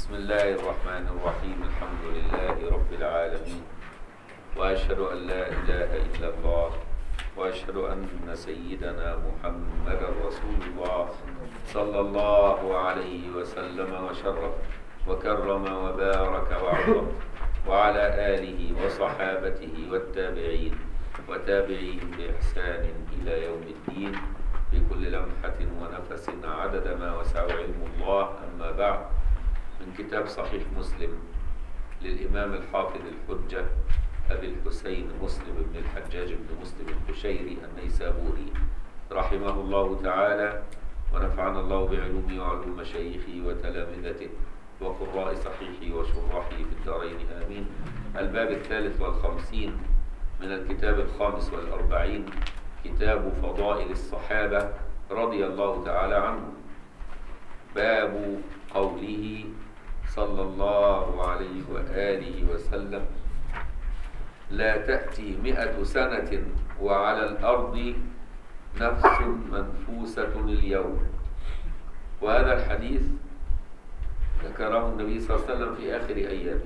بسم الله الرحمن الرحيم الحمد لله رب العالمين وأشهد أن لا إله إلا الله وأشهد أن سيدنا محمدا رسول الله صلى الله عليه وسلم وشرف وكرم وبارك وعظم وعلى آله وصحابته والتابعين وتابعيهم بإحسان إلى يوم الدين بكل لمحة ونفس عدد ما وسع علم الله أما بعد من كتاب صحيح مسلم للإمام الحافظ الحجة أبي الحسين مسلم بن الحجاج بن مسلم القشيري النيسابوري رحمه الله تعالى ونفعنا الله بعلومه وعلوم مشايخه وتلامذته وقراء صحيحه وشراحه في الدارين آمين الباب الثالث والخمسين من الكتاب الخامس والأربعين كتاب فضائل الصحابة رضي الله تعالى عنهم باب قوله صلى الله عليه وآله وسلم لا تأتي مئة سنة وعلى الأرض نفس منفوسة اليوم وهذا الحديث ذكره النبي صلى الله عليه وسلم في آخر أيامه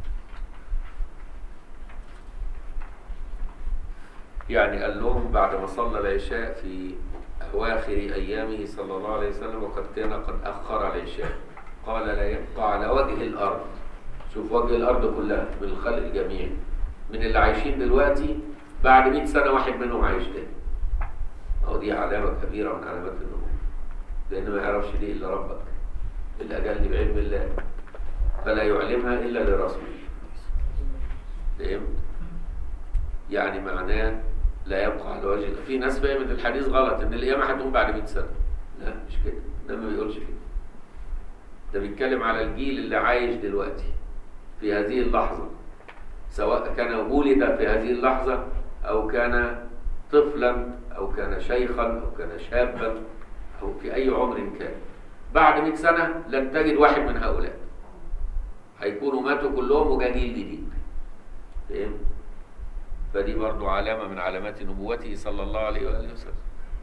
يعني قال لهم بعد ما صلى العشاء في أواخر أيامه صلى الله عليه وسلم وقد كان قد أخر العشاء قال لا يبقى على وجه الأرض شوف وجه الأرض كلها بالخلق جميع من اللي عايشين دلوقتي بعد 100 سنة واحد منهم عايش تاني أهو دي علامة كبيرة من علامات النبوة لأن ما يعرفش دي إلا ربك الأجل بعلم الله فلا يعلمها إلا لرسوله فهمت؟ يعني معناه لا يبقى على وجه في ناس فهمت الحديث غلط ان القيامه هتقوم بعد 100 سنه لا مش كده ده ما بيقولش كده ده بيتكلم على الجيل اللي عايش دلوقتي في هذه اللحظه سواء كان ولد في هذه اللحظه او كان طفلا او كان شيخا او كان شابا او في اي عمر كان بعد 100 سنه لن تجد واحد من هؤلاء هيكونوا ماتوا كلهم وجا جيل جديد فهمت فدي برضو علامة من علامات نبوته صلى الله عليه وآله وسلم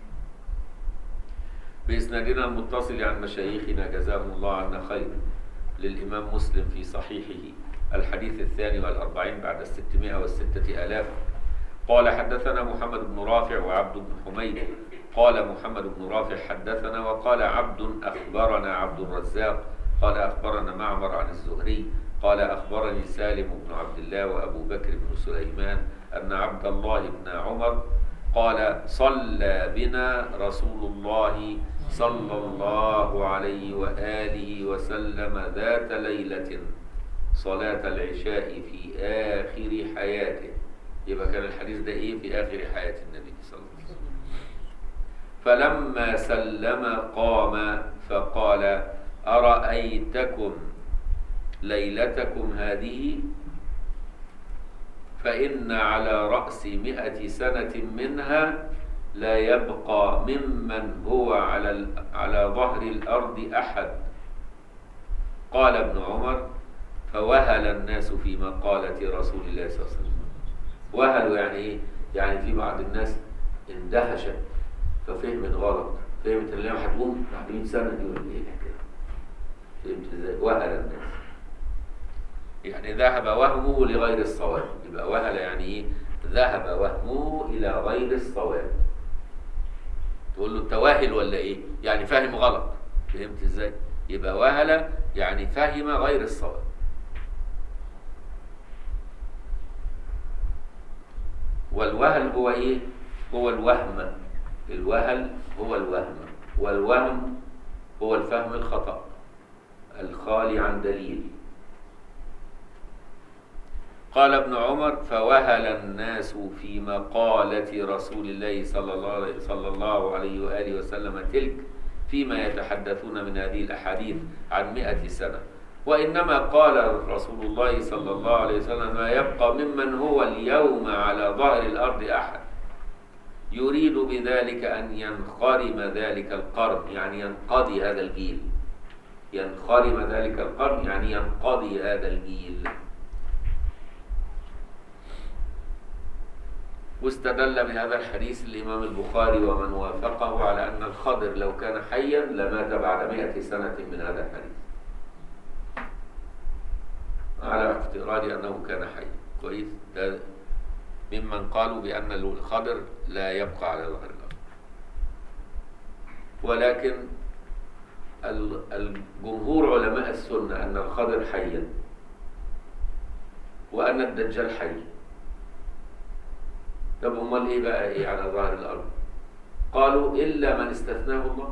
بإسنادنا المتصل عن مشايخنا جزاهم الله عنا خير للإمام مسلم في صحيحه الحديث الثاني والأربعين بعد الستمائة والستة آلاف قال حدثنا محمد بن رافع وعبد بن حميد قال محمد بن رافع حدثنا وقال عبد أخبرنا عبد الرزاق قال أخبرنا معمر عن الزهري قال أخبرني سالم بن عبد الله وأبو بكر بن سليمان أن عبد الله بن عمر قال صلى بنا رسول الله صلى الله عليه وآله وسلم ذات ليلة صلاة العشاء في آخر حياته يبقى كان الحديث ده إيه في آخر حياة النبي صلى الله عليه وسلم فلما سلم قام فقال أرأيتكم ليلتكم هذه فإن على رأس مئة سنة منها لا يبقى ممن هو على على ظهر الأرض أحد قال ابن عمر فوهل الناس في مقالة رسول الله صلى الله عليه وسلم وهلوا يعني إيه؟ يعني في بعض الناس اندهشت ففهمت غلط فهمت ان اليوم هتقوم بعد 100 سنة دي ولا ايه الحكاية فهمت ازاي؟ وهل الناس يعني ذهب وهمه لغير الصواب يبقى وهل يعني ايه ذهب وهمه الى غير الصواب تقول له التواهل ولا ايه يعني فاهم غلط فهمت ازاي يبقى وهل يعني فهم غير الصواب والوهل هو ايه هو الوهم الوهل هو الوهم والوهم هو الفهم الخطأ الخالي عن دليل قال ابن عمر فوهل الناس في مقالة رسول الله صلى الله عليه, صلى الله عليه وآله وسلم تلك فيما يتحدثون من هذه الأحاديث عن مئة سنة وإنما قال رسول الله صلى الله عليه وسلم ما يبقى ممن هو اليوم على ظهر الأرض أحد يريد بذلك أن ينخرم ذلك القرن يعني ينقضي هذا الجيل ينخرم ذلك القرن يعني ينقضي هذا الجيل واستدل بهذا الحديث الإمام البخاري ومن وافقه على أن الخضر لو كان حيا لمات بعد مئة سنة من هذا الحديث افتراضي أنه كان حيا كويس ده ممن قالوا بأن الخضر لا يبقى على ظهر الأرض ولكن ال- الجمهور علماء السنة أن الخضر حيا وأن الدجال حي طب أمال إيه بقى إيه على ظهر الأرض قالوا إلا من استثناه الله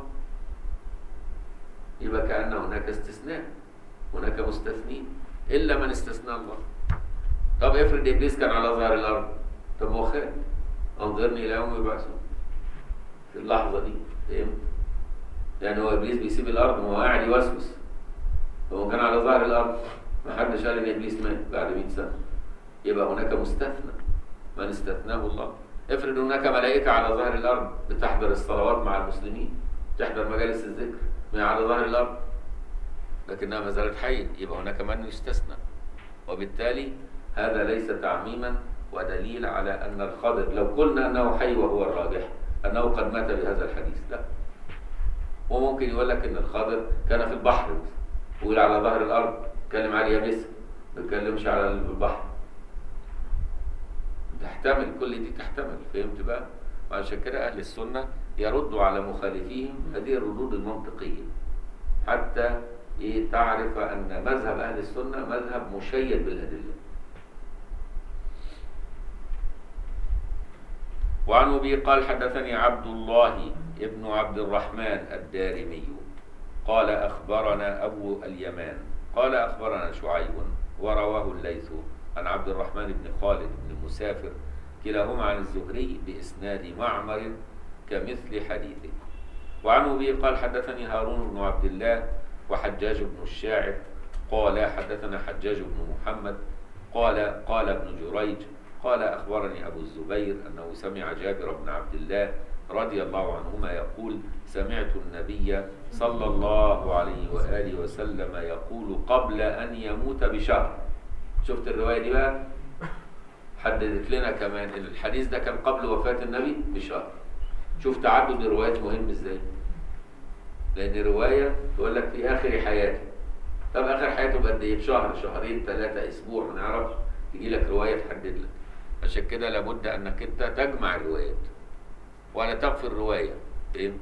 يبقى كأن هناك استثناء هناك مستثنين إلا من استثنى الله طب افرض إبليس كان على ظهر الأرض طب هو خير انظرني إلى يوم يبعثون في اللحظة دي فهمت؟ يعني هو إبليس بيسيب الأرض وهو قاعد يوسوس هو كان على ظهر الأرض ما حدش قال إن إبليس مات بعد 100 سنة يبقى هناك مستثنى من استثناه الله افرض هناك ملائكة على ظهر الأرض بتحضر الصلوات مع المسلمين تحضر مجالس الذكر من على ظهر الأرض لكنها ما زالت حية يبقى هناك من يستثنى وبالتالي هذا ليس تعميما ودليل على أن الخضر لو قلنا أنه حي وهو الراجح أنه قد مات بهذا الحديث لا وممكن يقول لك أن الخضر كان في البحر ويقول على ظهر الأرض اتكلم على اليابسة ما يتكلمش على البحر تحتمل كل دي تحتمل فهمت بقى وعشان كده أهل السنة يردوا على مخالفيهم هذه الردود المنطقية حتى إيه تعرف أن مذهب أهل السنة مذهب مشيد بالأدلة وعن أبي قال حدثني عبد الله ابن عبد الرحمن الدارمي قال أخبرنا أبو اليمان قال أخبرنا شعيب ورواه الليث عن عبد الرحمن بن خالد بن مسافر كلاهما عن الزهري بإسناد معمر كمثل حديثه وعن أبي قال حدثني هارون بن عبد الله وحجاج بن الشاعر قال حدثنا حجاج بن محمد قال قال ابن جريج قال أخبرني أبو الزبير أنه سمع جابر بن عبد الله رضي الله عنهما يقول سمعت النبي صلى الله عليه وآله وسلم يقول قبل أن يموت بشهر شفت الرواية دي بقى حددت لنا كمان إن الحديث ده كان قبل وفاة النبي بشهر شوف تعدد الروايات مهم ازاي لأن رواية تقول لك في آخر حياته طب آخر حياته بقد إيه بشهر شهرين ثلاثة أسبوع ما نعرفش تجي لك رواية تحدد لك عشان كده لابد أنك أنت تجمع الروايات ولا تغفر رواية فهمت؟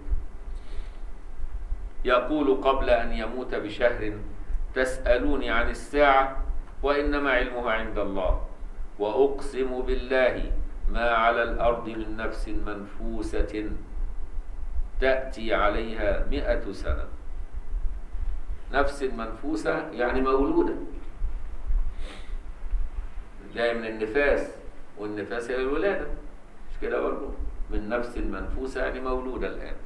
يقول قبل أن يموت بشهر تسألوني عن الساعة وإنما علمها عند الله وأقسم بالله ما على الأرض من نفس منفوسة تأتي عليها مئة سنة نفس منفوسة يعني مولودة جاية من النفاس والنفاس هي الولادة مش كده برضه من نفس منفوسة يعني مولودة الآن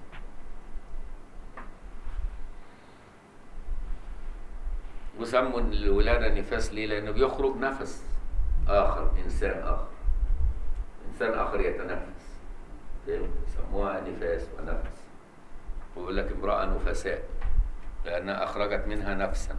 وسموا الولادة نفاس ليه؟ لأنه بيخرج نفس آخر إنسان آخر إنسان آخر يتنفس فاهم؟ يسموها نفاس ونفس ويقول لك امرأة نفساء لأنها أخرجت منها نفسا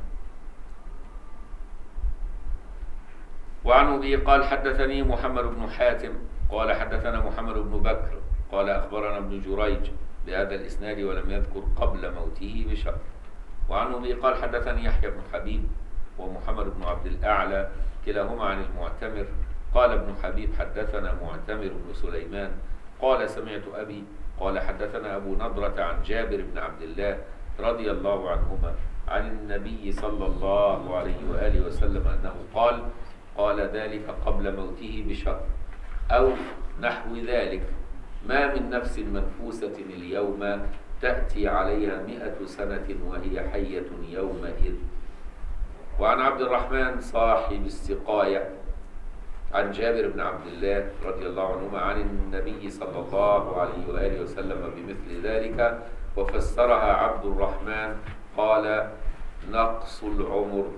وعن أبي قال حدثني محمد بن حاتم قال حدثنا محمد بن بكر قال أخبرنا ابن جريج بهذا الإسناد ولم يذكر قبل موته بشهر وعن أبي قال حدثني يحيى بن حبيب ومحمد بن عبد الأعلى كلاهما عن المعتمر قال ابن حبيب حدثنا معتمر بن سليمان قال سمعت أبي قال حدثنا أبو نضرة عن جابر بن عبد الله رضي الله عنهما عن النبي صلى الله عليه وآله وسلم أنه قال قال ذلك قبل موته بشهر أو نحو ذلك ما من نفس منفوسة اليوم تأتي عليها مئة سنة وهي حية يومئذ وعن عبد الرحمن صاحب السقاية عن جابر بن عبد الله رضي الله عنهما عن النبي صلى الله عليه وآله وسلم بمثل ذلك وفسرها عبد الرحمن قال نقص العمر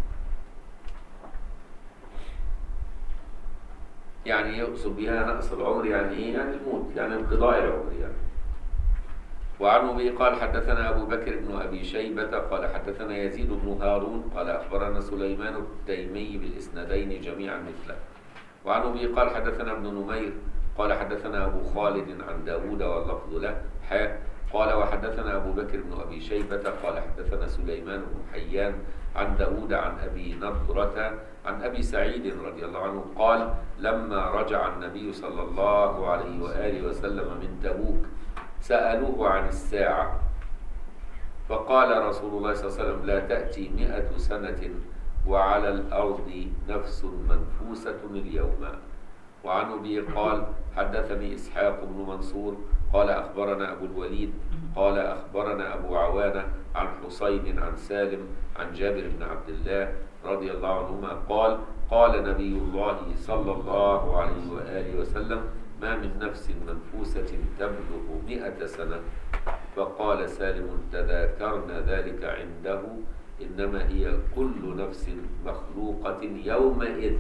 يعني يقصد بها نقص العمر يعني ايه؟ يعني الموت يعني انقضاء العمر يعني وعن ابي قال حدثنا ابو بكر بن ابي شيبه قال حدثنا يزيد بن هارون قال اخبرنا سليمان التيمي بالاسنادين جميعا مثله وعن ابي قال حدثنا ابن نمير قال حدثنا ابو خالد عن داود واللفظ له حاء قال وحدثنا ابو بكر بن ابي شيبه قال حدثنا سليمان بن حيان عن داود عن ابي نضره عن أبي سعيد رضي الله عنه قال لما رجع النبي صلى الله عليه وآله وسلم من تبوك سألوه عن الساعة فقال رسول الله صلى الله عليه وسلم لا تأتي مئة سنة وعلى الأرض نفس منفوسة اليوم وعن أبي قال حدثني إسحاق بن منصور قال أخبرنا أبو الوليد قال أخبرنا أبو عوانة عن حسين عن سالم عن جابر بن عبد الله رضي الله عنهما قال قال نبي الله صلى الله عليه وآله وسلم ما من نفس منفوسة تبلغ مئة سنة فقال سالم تذاكرنا ذلك عنده إنما هي كل نفس مخلوقة يومئذ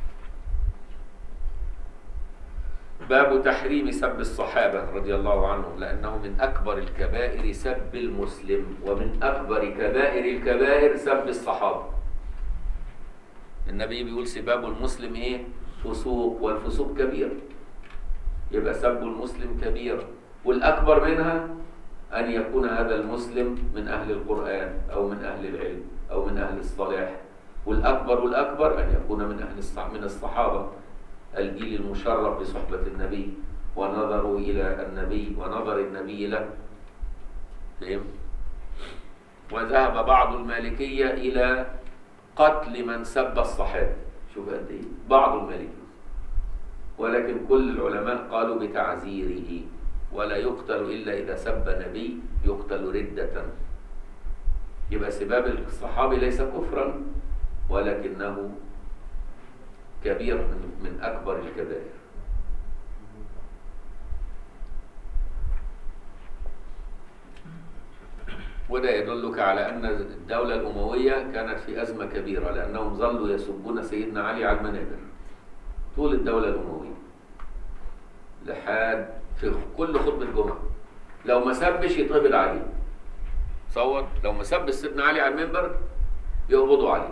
باب تحريم سب الصحابة رضي الله عنهم لأنه من أكبر الكبائر سب المسلم ومن أكبر كبائر الكبائر سب الصحابة النبي بيقول سباب المسلم إيه؟ فسوق والفسوق كبير يبقى سب المسلم كبير والأكبر منها أن يكون هذا المسلم من أهل القرآن أو من أهل العلم أو من أهل الصلاح والأكبر والأكبر أن يكون من أهل الصح من الصحابة الجيل المشرف بصحبة النبي ونظروا إلى النبي ونظر النبي له فهم؟ وذهب بعض المالكية إلى قتل من سب الصحابة شوف قد إيه بعض المالكية ولكن كل العلماء قالوا بتعزيره ولا يقتل إلا إذا سب نبي يقتل ردة يبقى سباب الصحابي ليس كفرا ولكنه كبير من, من أكبر الكبائر وده يدلك على أن الدولة الأموية كانت في أزمة كبيرة لأنهم ظلوا يسبون سيدنا علي على المنابر طول الدولة الأموية لحد في كل خطبة جمعة لو ما سبش يتقبض عليه تصور لو ما سبش سيدنا علي على المنبر يقبضوا عليه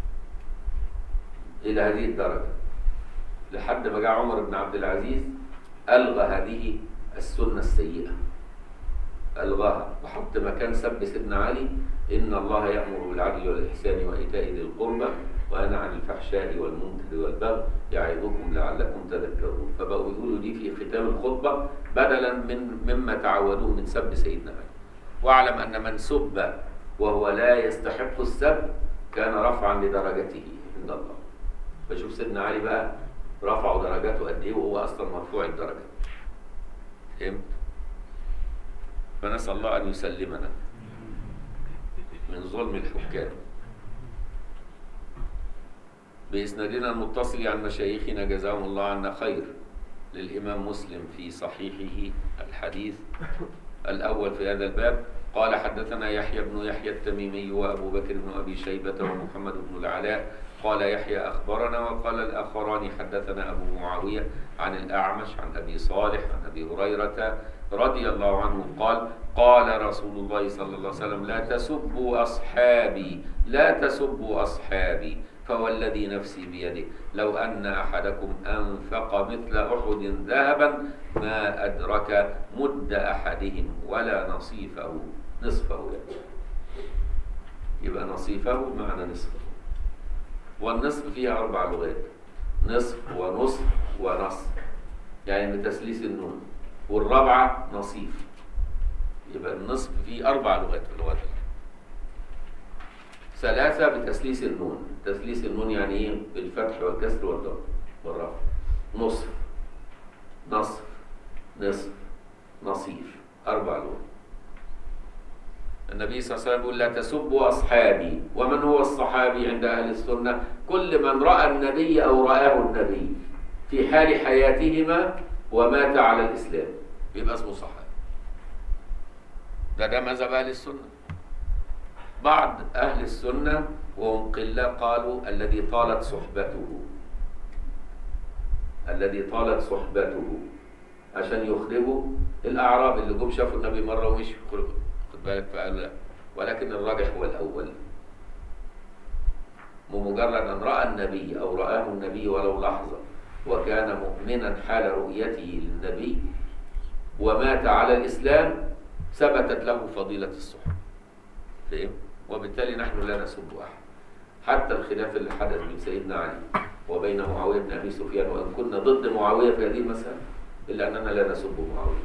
إلى هذه الدرجة لحد ما جاء عمر بن عبد العزيز ألغى هذه السنة السيئة ألغاها وحط مكان سب سيدنا علي إن الله يأمر بالعدل والإحسان وإيتاء ذي القربى وينهى عن الفحشاء والمنكر والبغي يعظكم لعلكم تذكرون فبقوا يقولوا دي في ختام الخطبة بدلا من مما تعودوه من سب سيدنا علي واعلم أن من سب وهو لا يستحق السب كان رفعا لدرجته عند الله فشوف سيدنا علي بقى رفعوا درجاته قد ايه وهو اصلا مرفوع الدرجه فهمت فنسال الله ان يسلمنا من ظلم الحكام بإسنادنا المتصل عن مشايخنا جزاهم الله عنا خير للإمام مسلم في صحيحه الحديث الأول في هذا الباب قال حدثنا يحيى بن يحيى التميمي وأبو بكر بن أبي شيبة ومحمد بن العلاء قال يحيى أخبرنا وقال الآخران حدثنا أبو معاوية عن الأعمش عن أبي صالح عن أبي هريرة رضي الله عنه قال قال رسول الله صلى الله عليه وسلم لا تسبوا أصحابي لا تسبوا أصحابي فوالذي نفسي بيده لو أن أحدكم أنفق مثل أحد ذهبا ما أدرك مد أحدهم ولا نصيفه نصفه يعني يبقى نصيفه بمعنى نصفه والنصف فيها أربع لغات نصف ونصف ونصف يعني بتسليس النون والرابعة نصيف يبقى النصف فيه أربع لغات في اللغات ثلاثة بتسليس النون تسليس النون يعني إيه بالفتح والكسر والضم والرفع نصف نصف نصف نصيف أربع لغات النبي صلى الله عليه وسلم يقول لا تسبوا أصحابي ومن هو الصحابي عند أهل السنة كل من رأى النبي أو رآه النبي في حال حياتهما ومات على الإسلام يبقى اسمه صحابي ده ده مذهب أهل السنة بعض أهل السنة وهم قلة قالوا الذي طالت صحبته الذي طالت صحبته عشان يخرجوا الأعراب اللي جم شافوا النبي مرة ومشوا خد بالك فقالوا لا ولكن الراجح هو الأول بمجرد أن رأى النبي أو رآه النبي ولو لحظة وكان مؤمنا حال رؤيته للنبي ومات على الإسلام ثبتت له فضيلة الصحبة فهم؟ وبالتالي نحن لا نسب أحد حتى الخلاف اللي حدث بين سيدنا علي وبين معاويه بن ابي سفيان وان كنا ضد معاويه في هذه المساله الا اننا لا نسب معاويه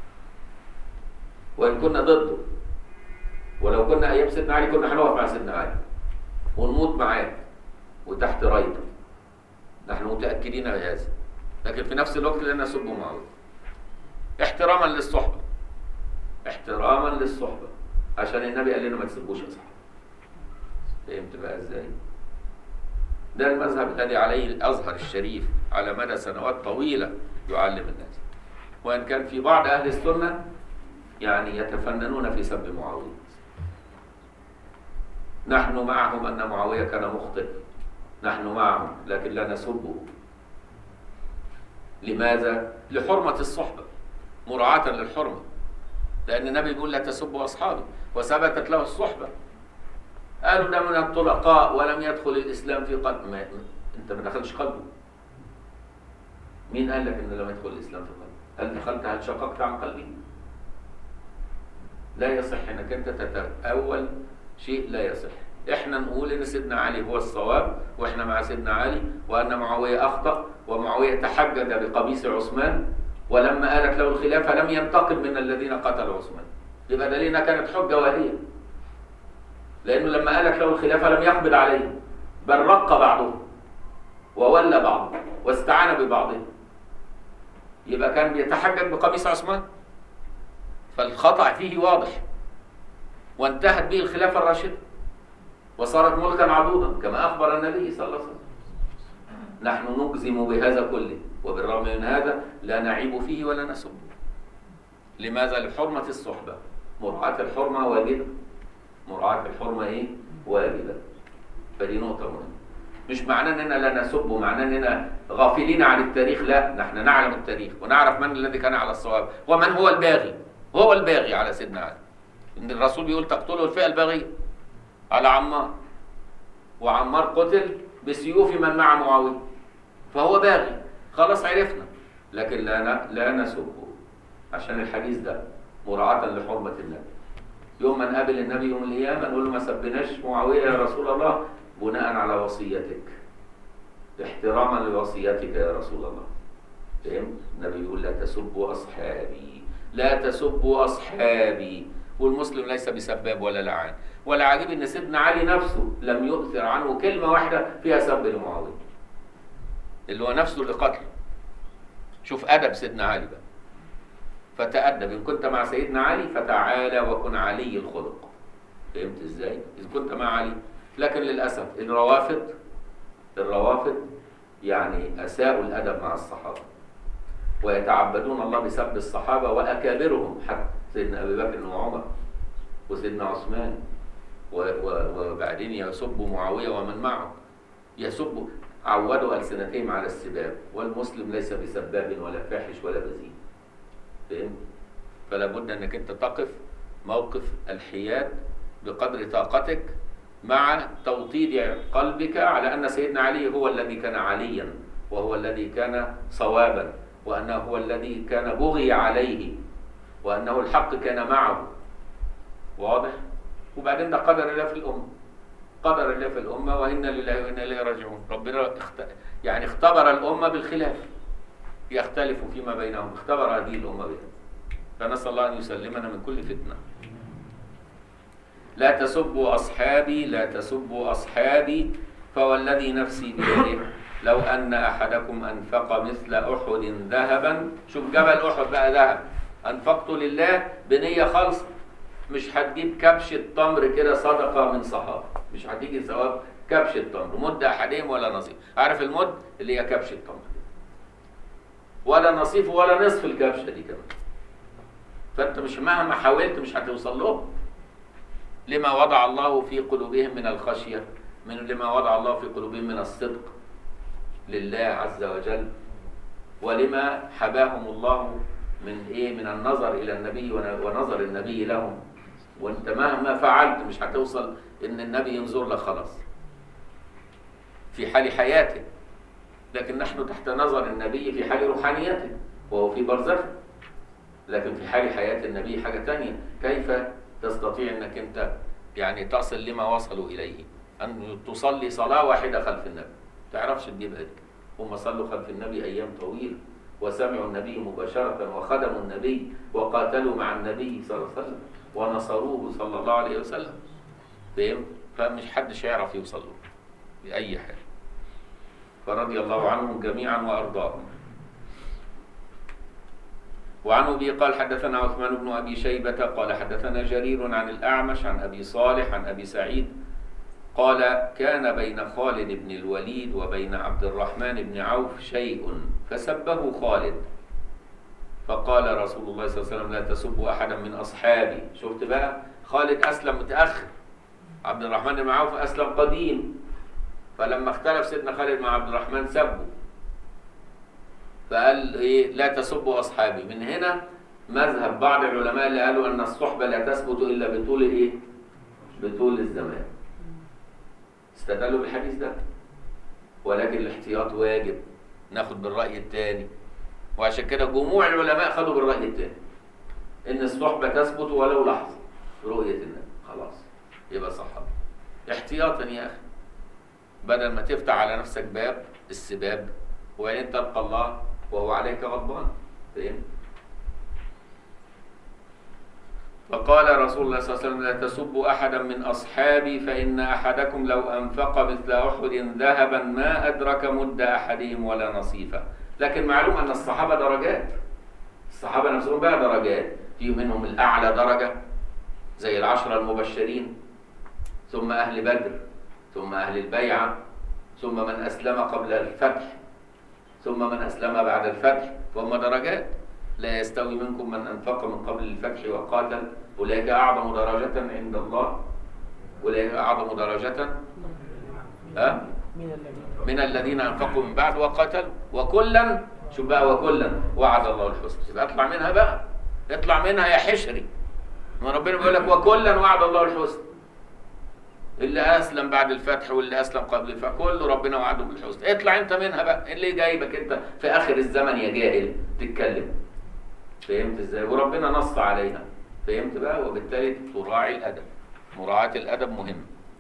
وان كنا ضده ولو كنا ايام سيدنا علي كنا هنقف مع سيدنا علي ونموت معاه وتحت رايته نحن متاكدين بهذا لكن في نفس الوقت لا نسب معاويه احتراما للصحبه احتراما للصحبه عشان النبي قال لنا ما تسبوش يا صاحبي فهمت بقى ازاي ده المذهب الذي عليه الازهر الشريف على مدى سنوات طويله يعلم الناس وان كان في بعض اهل السنه يعني يتفننون في سب معاويه نحن معهم ان معاويه كان مخطئ نحن معهم لكن لا نسبه لماذا لحرمه الصحبه مراعاه للحرمه لان النبي بيقول لا تسبوا اصحابي وثبتت له الصحبه قالوا ده من الطلقاء ولم يدخل الاسلام في قلب ما انت ما دخلش قلبه مين قال لك انه لم يدخل الاسلام في قلبه هل دخلت هل شققت عن قلبي لا يصح انك انت تتأول شيء لا يصح احنا نقول ان سيدنا علي هو الصواب واحنا مع سيدنا علي وان معاويه اخطا ومعاويه تحجج بقميص عثمان ولما آلت له الخلافه لم ينتقم من الذين قتلوا عثمان يبقى ده لنا كانت حجه واهيه لانه لما آلت له الخلافه لم يقبض عليه بل رق بعضهم وولى بعضه واستعان ببعضه يبقى كان بيتحجج بقميص عثمان فالخطأ فيه واضح وانتهت به الخلافة الراشدة وصارت ملكا عضوضا كما أخبر النبي صلى الله عليه وسلم نحن نجزم بهذا كله وبالرغم من هذا لا نعيب فيه ولا نسبه لماذا لحرمة الصحبة مراعاة الحرمة واجبة مراعاة الحرمة ايه واجبة فدي نقطة مهمة مش معناه اننا لا نسب معناه اننا غافلين عن التاريخ لا نحن نعلم التاريخ ونعرف من الذي كان على الصواب ومن هو الباغي هو الباغي على سيدنا علي ان الرسول بيقول تقتله الفئه الباغيه على عمار وعمار قتل بسيوف من مع معاويه فهو باغي خلاص عرفنا لكن لا لا نسبه عشان الحديث ده مراعاة لحرمة النبي يوم ما نقابل النبي يوم القيامة نقول له ما سبناش معاوية يا رسول الله بناء على وصيتك احتراما لوصيتك يا رسول الله فهمت؟ النبي يقول لا تسبوا أصحابي لا تسبوا أصحابي والمسلم ليس بسباب ولا لعان ولا عجيب ان سيدنا علي نفسه لم يؤثر عنه كلمة واحدة فيها سب لمعاوية اللي هو نفسه اللي قتله شوف أدب سيدنا علي بقى فتأدب إن كنت مع سيدنا علي فتعالى وكن علي الخلق فهمت إزاي؟ إذا كنت مع علي لكن للأسف الروافض الروافض يعني أساءوا الأدب مع الصحابة ويتعبدون الله بسب الصحابة وأكابرهم حتى سيدنا أبي بكر وعمر وسيدنا عثمان و- و- وبعدين يسبوا معاوية ومن معه يسبوا عودوا ألسنتهم على السباب والمسلم ليس بسباب ولا فاحش ولا بذيء فهمت؟ فلا بد انك انت تقف موقف الحياد بقدر طاقتك مع توطيد قلبك على ان سيدنا علي هو الذي كان عليا وهو الذي كان صوابا وانه هو الذي كان بغي عليه وانه الحق كان معه واضح وبعدين ده قدر الله في الامه قدر الله في الامه وانا لله وانا اليه راجعون ربنا اخت... يعني اختبر الامه بالخلاف يختلف فيما بينهم اختبر هذه الامه بها فنسال الله ان يسلمنا من كل فتنه لا تسبوا اصحابي لا تسبوا اصحابي فوالذي نفسي بيده لو ان احدكم انفق مثل احد ذهبا شوف جبل احد بقى ذهب انفقته لله بنيه خالصه مش هتجيب كبشه تمر كده صدقه من صحابه مش هتيجي ثواب كبشه تمر مد احدهم ولا نصيب عارف المد اللي هي كبشه تمر ولا نصيف ولا نصف الكبشه دي كمان فانت مش مهما حاولت مش هتوصل لهم لما وضع الله في قلوبهم من الخشيه من لما وضع الله في قلوبهم من الصدق لله عز وجل ولما حباهم الله من ايه من النظر الى النبي ون- ونظر النبي لهم وانت مهما فعلت مش هتوصل ان النبي ينظر لك خلاص في حال حياته لكن نحن تحت نظر النبي في حال روحانيته وهو في برزخ لكن في حال حياة النبي حاجة تانية كيف تستطيع انك انت يعني تصل لما وصلوا اليه ان تصلي صلاه واحده خلف النبي ما تعرفش تجيبها دي هم صلوا خلف النبي ايام طويله وسمعوا النبي مباشره وخدموا النبي وقاتلوا مع النبي صلى الله عليه وسلم ونصروه صلى الله عليه وسلم فهم فمش حدش يعرف يوصل له باي حال فرضي الله عنهم جميعا وارضاهم وعن ابي قال حدثنا عثمان بن ابي شيبه قال حدثنا جرير عن الاعمش عن ابي صالح عن ابي سعيد قال كان بين خالد بن الوليد وبين عبد الرحمن بن عوف شيء فسبه خالد فقال رسول الله صلى الله عليه وسلم لا تسبوا احدا من اصحابي شفت بقى خالد اسلم متاخر عبد الرحمن بن عوف اسلم قديم فلما اختلف سيدنا خالد مع عبد الرحمن سبه فقال ايه لا تسبوا اصحابي من هنا مذهب بعض العلماء اللي قالوا ان الصحبه لا تثبت الا بطول ايه بطول الزمان استدلوا بالحديث ده ولكن الاحتياط واجب ناخد بالراي الثاني وعشان كده جموع العلماء خدوا بالراي الثاني ان الصحبه تثبت ولو لحظه رؤيه النبي خلاص يبقى صحابه احتياطا يا اخي بدل ما تفتح على نفسك باب السباب وبعدين تلقى الله وهو عليك غضبان فهمت فقال رسول الله صلى الله عليه وسلم لا تسبوا احدا من اصحابي فان احدكم لو انفق مثل احد ذهبا ما ادرك مد احدهم ولا نصيفه لكن معلوم ان الصحابه درجات الصحابه نفسهم بقى درجات في منهم الاعلى درجه زي العشره المبشرين ثم اهل بدر ثم اهل البيعه ثم من اسلم قبل الفتح ثم من اسلم بعد الفتح فهم درجات لا يستوي منكم من انفق من قبل الفتح وقاتل اولئك اعظم درجه عند الله اولئك اعظم درجه ها من الذين من الذين انفقوا من بعد وقاتلوا وكلا شوف بقى وكلا وعد الله الحسنى يبقى اطلع منها بقى اطلع منها يا حشري ما ربنا بيقول لك وكلا وعد الله الحسنى اللي اسلم بعد الفتح واللي اسلم قبل الفتح كله ربنا وعده بالحسنى اطلع انت منها بقى اللي جايبك انت في اخر الزمن يا جاهل تتكلم فهمت ازاي وربنا نص عليها فهمت بقى وبالتالي تراعي الادب مراعاه الادب مهم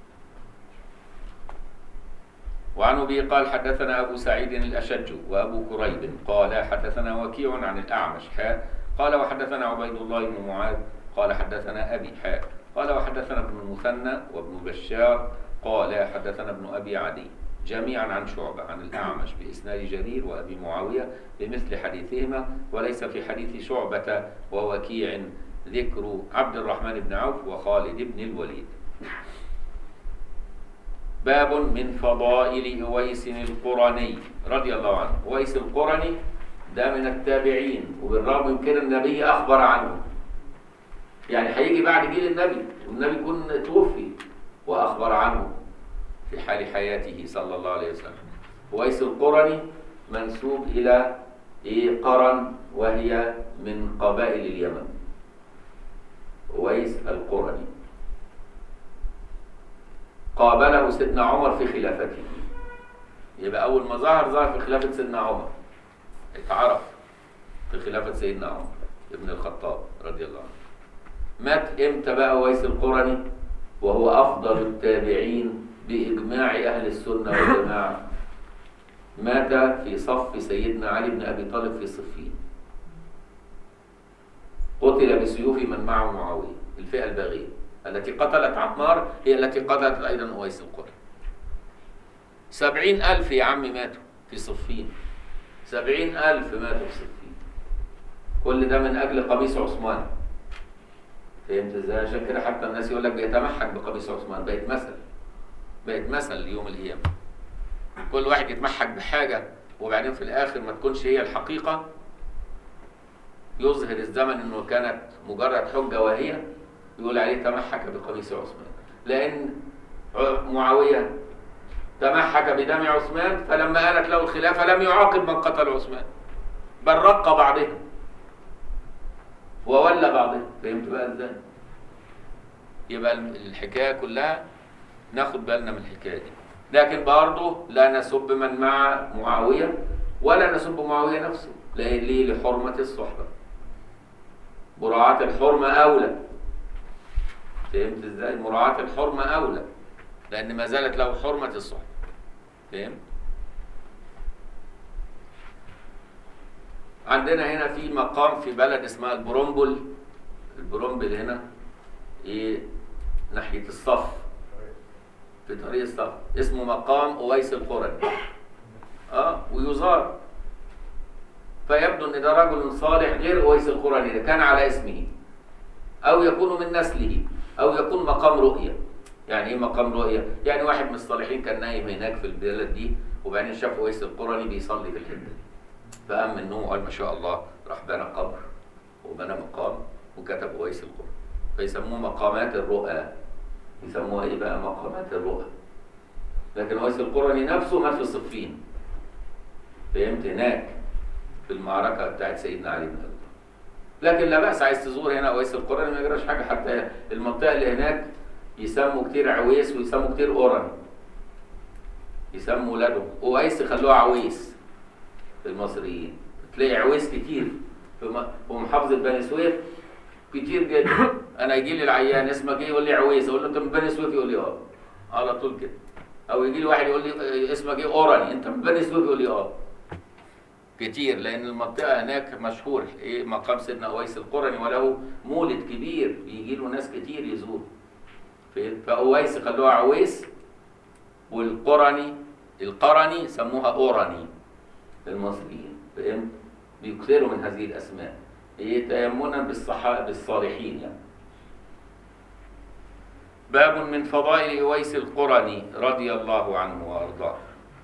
وعن ابي قال حدثنا ابو سعيد الاشج وابو كريب قال حدثنا وكيع عن الاعمش حاء قال وحدثنا عبيد الله بن معاذ قال حدثنا ابي حاء قال وحدثنا ابن المثنى وابن بشار قال حدثنا ابن ابي عدي جميعا عن شعبة عن الأعمش بإسناد جرير وأبي معاوية بمثل حديثهما وليس في حديث شعبة ووكيع ذكر عبد الرحمن بن عوف وخالد بن الوليد باب من فضائل أويس القرني رضي الله عنه أويس القرني ده من التابعين وبالرغم من كده النبي أخبر عنه يعني هيجي بعد جيل النبي والنبي يكون توفي وأخبر عنه في حال حياته صلى الله عليه وسلم أويس القرني منسوب إلى إيه قرن وهي من قبائل اليمن أويس القرني قابله سيدنا عمر في خلافته يبقى أول ما ظهر ظهر في خلافة سيدنا عمر اتعرف في خلافة سيدنا عمر ابن الخطاب رضي الله عنه مات امتى بقى أويس القرني وهو أفضل التابعين بإجماع أهل السنة والجماعة مات في صف سيدنا علي بن أبي طالب في صفين قتل بسيوف من معه معاوية الفئة الباغية التي قتلت عمار هي التي قتلت أيضا أويس القرن سبعين ألف يا عم ماتوا في صفين سبعين ألف ماتوا في صفين كل ده من أجل قميص عثمان فهمت ازاي عشان كده حتى الناس يقول لك بيتمحك بقميص عثمان بقت مثل بقت مثل ليوم القيامة كل واحد يتمحك بحاجة وبعدين في الآخر ما تكونش هي الحقيقة يظهر الزمن انه كانت مجرد حجة وهي يقول عليه تمحك بقميص عثمان لأن معاوية تمحك بدم عثمان فلما آلت له الخلافة لم يعاقب من قتل عثمان بل رق بعضهم وولى بعضهم فهمت بقى ازاي؟ يبقى الحكاية كلها ناخد بالنا من الحكاية دي لكن برضه لا نسب من مع معاوية ولا نسب معاوية نفسه ليه لحرمة الصحبة مراعاة الحرمة أولى فهمت ازاي؟ مراعاة الحرمة أولى لان ما زالت له حرمه الصحبه فهمت عندنا هنا في مقام في بلد اسمها البرومبل البرومبل هنا ايه ناحيه الصف في طريق الصف اسمه مقام اويس القرني اه ويزار فيبدو ان ده رجل صالح غير اويس القرني ده كان على اسمه او يكون من نسله او يكون مقام رؤيه يعني ايه مقام رؤيه يعني واحد من الصالحين كان نايم هناك في البلد دي وبعدين شاف اويس القرني بيصلي في الحته دي فقام من النوم وقال ما شاء الله راح بنى قبر وبنى مقام وكتب اويس القرني فيسموه مقامات الرؤى يسموها ايه بقى مقامات الرؤى لكن اويس القرني نفسه مات في صفين فهمت هناك في المعركه بتاعت سيدنا علي بن ابي طالب لكن لا باس عايز تزور هنا اويس القرني ما يجراش حاجه حتى المنطقه اللي هناك يسموا كتير عويس ويسموا كتير قرن يسموا ولادهم اويس يخلوها عويس المصريين تلاقي عويس كتير في م- في محافظه بني سويف كتير جدا انا يجي لي العيان اسمك ايه يقول لي عويس اقول له انت من بني سويف يقول لي اه على طول كده او يجي لي واحد يقول لي آه، اسمك ايه اوراني انت من بني سويف يقول لي اه كتير لان المنطقه هناك مشهور ايه مقام سيدنا اويس القرني وله مولد كبير بيجي له ناس كتير يزور فين؟ فاويس خلوها عويس والقرني القرني سموها اوراني المصريين فهمت؟ بيكثروا من هذه الاسماء ايه تيمنا بالصحا بالصالحين يعني باب من فضائل اويس القرني رضي الله عنه وارضاه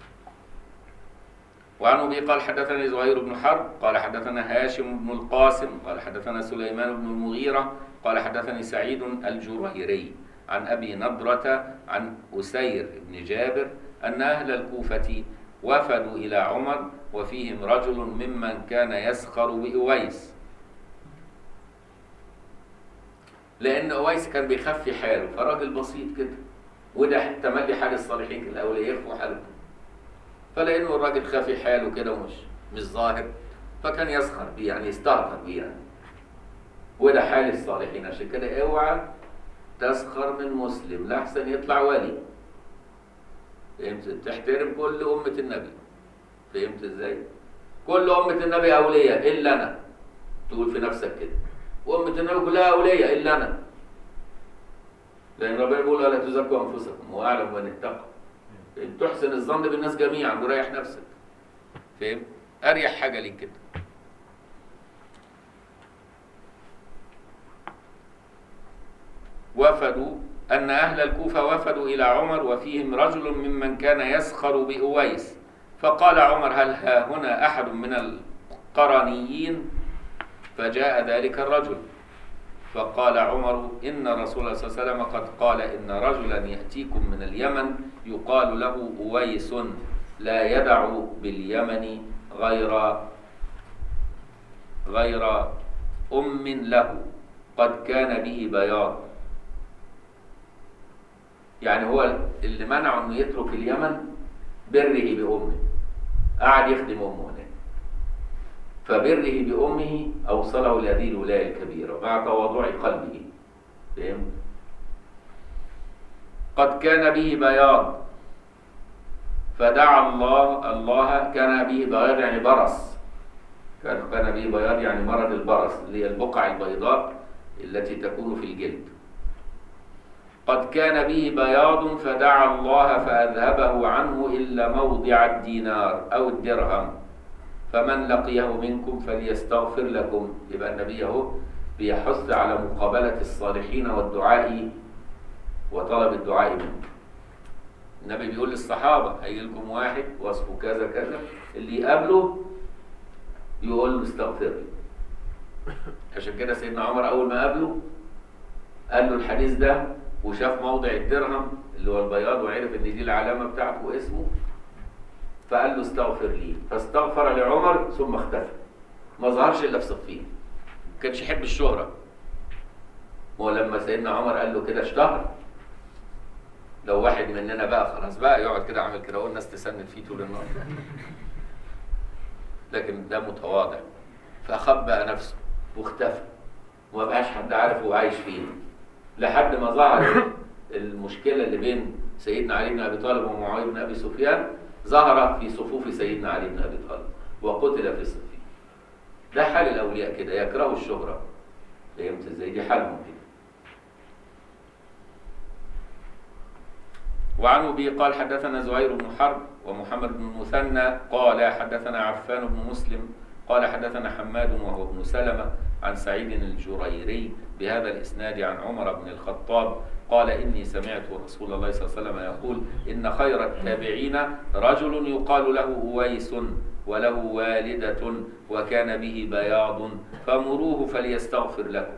وعن ابي قال حدثني زهير بن حرب قال حدثنا هاشم بن القاسم قال حدثنا سليمان بن المغيرة قال حدثني سعيد الجريري عن ابي نضرة عن اسير بن جابر ان اهل الكوفة وفدوا الى عمر وفيهم رجل ممن كان يسخر باويس لان اويس كان بيخفي حاله فراجل بسيط كده وده تملي حال الصالحين الاولياء يخفوا حالهم فلانه الراجل خافي حاله كده ومش مش ظاهر فكان يسخر بيه يعني يستهتر بيه يعني وده حال الصالحين عشان كده اوعى تسخر من مسلم لاحسن يطلع ولي فهمت تحترم كل أمة النبي فهمت ازاي كل أمة النبي أولياء إلا أنا تقول في نفسك كده وأمة النبي كلها أولياء إلا أنا لأن ربنا بيقول ولا تزكوا أنفسكم هو أعلم من اتقى فهمت؟ تحسن الظن بالناس جميعا وريح نفسك فهمت أريح حاجة ليك كده وفدوا أن أهل الكوفة وفدوا إلى عمر وفيهم رجل ممن كان يسخر بأويس فقال عمر هل ها هنا أحد من القرنيين فجاء ذلك الرجل فقال عمر إن رسول الله صلى الله عليه وسلم قد قال إن رجلا يأتيكم من اليمن يقال له أويس لا يدع باليمن غير غير أم له قد كان به بياض يعني هو اللي منعه انه يترك اليمن بره بامه قعد يخدم امه هناك فبره بامه اوصله لهذه الولايه الكبيره مع تواضع قلبه فهمت قد كان به بياض فدعا الله الله كان به بياض يعني برص كان كان به بياض يعني مرض البرص اللي هي البقع البيضاء التي تكون في الجلد قد كان به بياض فدعا الله فأذهبه عنه إلا موضع الدينار أو الدرهم فمن لقيه منكم فليستغفر لكم يبقى النبي اهو بيحث على مقابلة الصالحين والدعاء وطلب الدعاء منهم النبي بيقول للصحابة هيجي لكم واحد وصفه كذا كذا اللي يقابله يقول له استغفر لي عشان كده سيدنا عمر أول ما قابله قال له الحديث ده وشاف موضع الدرهم اللي هو البياض وعرف ان دي العلامه بتاعته واسمه فقال له استغفر لي فاستغفر لعمر ثم اختفى ما ظهرش الا في صفين ما كانش يحب الشهره هو لما سيدنا عمر قال له كده اشتهر لو واحد مننا بقى خلاص بقى يقعد كده عامل كده والناس تسند فيه طول النهار لكن ده متواضع فخبأ نفسه واختفى وما بقاش حد عارف هو عايش فين لحد ما ظهر المشكله اللي بين سيدنا علي بن ابي طالب ومعاويه بن ابي سفيان ظهر في صفوف سيدنا علي بن ابي طالب وقتل في صفين ده حال الاولياء كده يكرهوا الشهره فهمت ازاي دي حالهم كده وعن ابي قال حدثنا زهير بن حرب ومحمد بن المثنى قال حدثنا عفان بن مسلم قال حدثنا حماد وهو ابن سلمة عن سعيد الجريري بهذا الإسناد عن عمر بن الخطاب قال إني سمعت رسول الله صلى الله عليه وسلم يقول إن خير التابعين رجل يقال له أويس وله والدة وكان به بياض فمروه فليستغفر لكم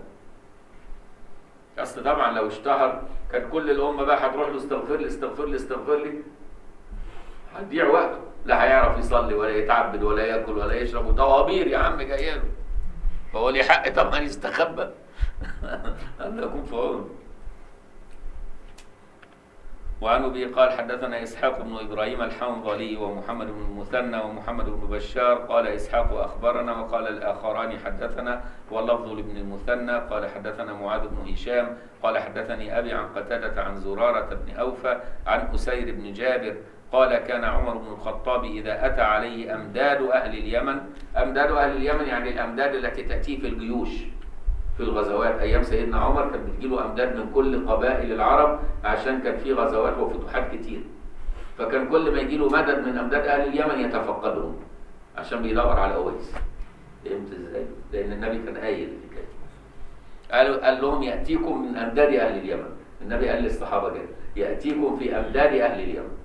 اصل طبعا لو اشتهر كان كل الامه بقى هتروح له استغفر لي استغفر لي استغفر لي هتضيع وقته لا هيعرف يصلي ولا يتعبد ولا ياكل ولا يشرب وطوابير يا عم جايه له فهو ليه حق طبعا يستخبى الله يكون في عونه وعن ابي قال حدثنا اسحاق بن ابراهيم الحنظلي ومحمد بن المثنى ومحمد بن بشار قال اسحاق اخبرنا وقال الاخران حدثنا واللفظ لابن المثنى قال حدثنا معاذ بن هشام قال حدثني ابي عن قتاده عن زراره بن اوفى عن اسير بن جابر قال كان عمر بن الخطاب اذا اتى عليه امداد اهل اليمن امداد اهل اليمن يعني الامداد التي تاتيه في الجيوش في الغزوات ايام سيدنا عمر كانت بتجيله امداد من كل قبائل العرب عشان كان في غزوات وفتوحات كتير فكان كل ما يجيله مدد من امداد اهل اليمن يتفقدهم عشان بيدور على اويس فهمت ازاي؟ لان النبي كان قايل الحكايه قال قال لهم ياتيكم من امداد اهل اليمن النبي قال للصحابه كده ياتيكم في امداد اهل اليمن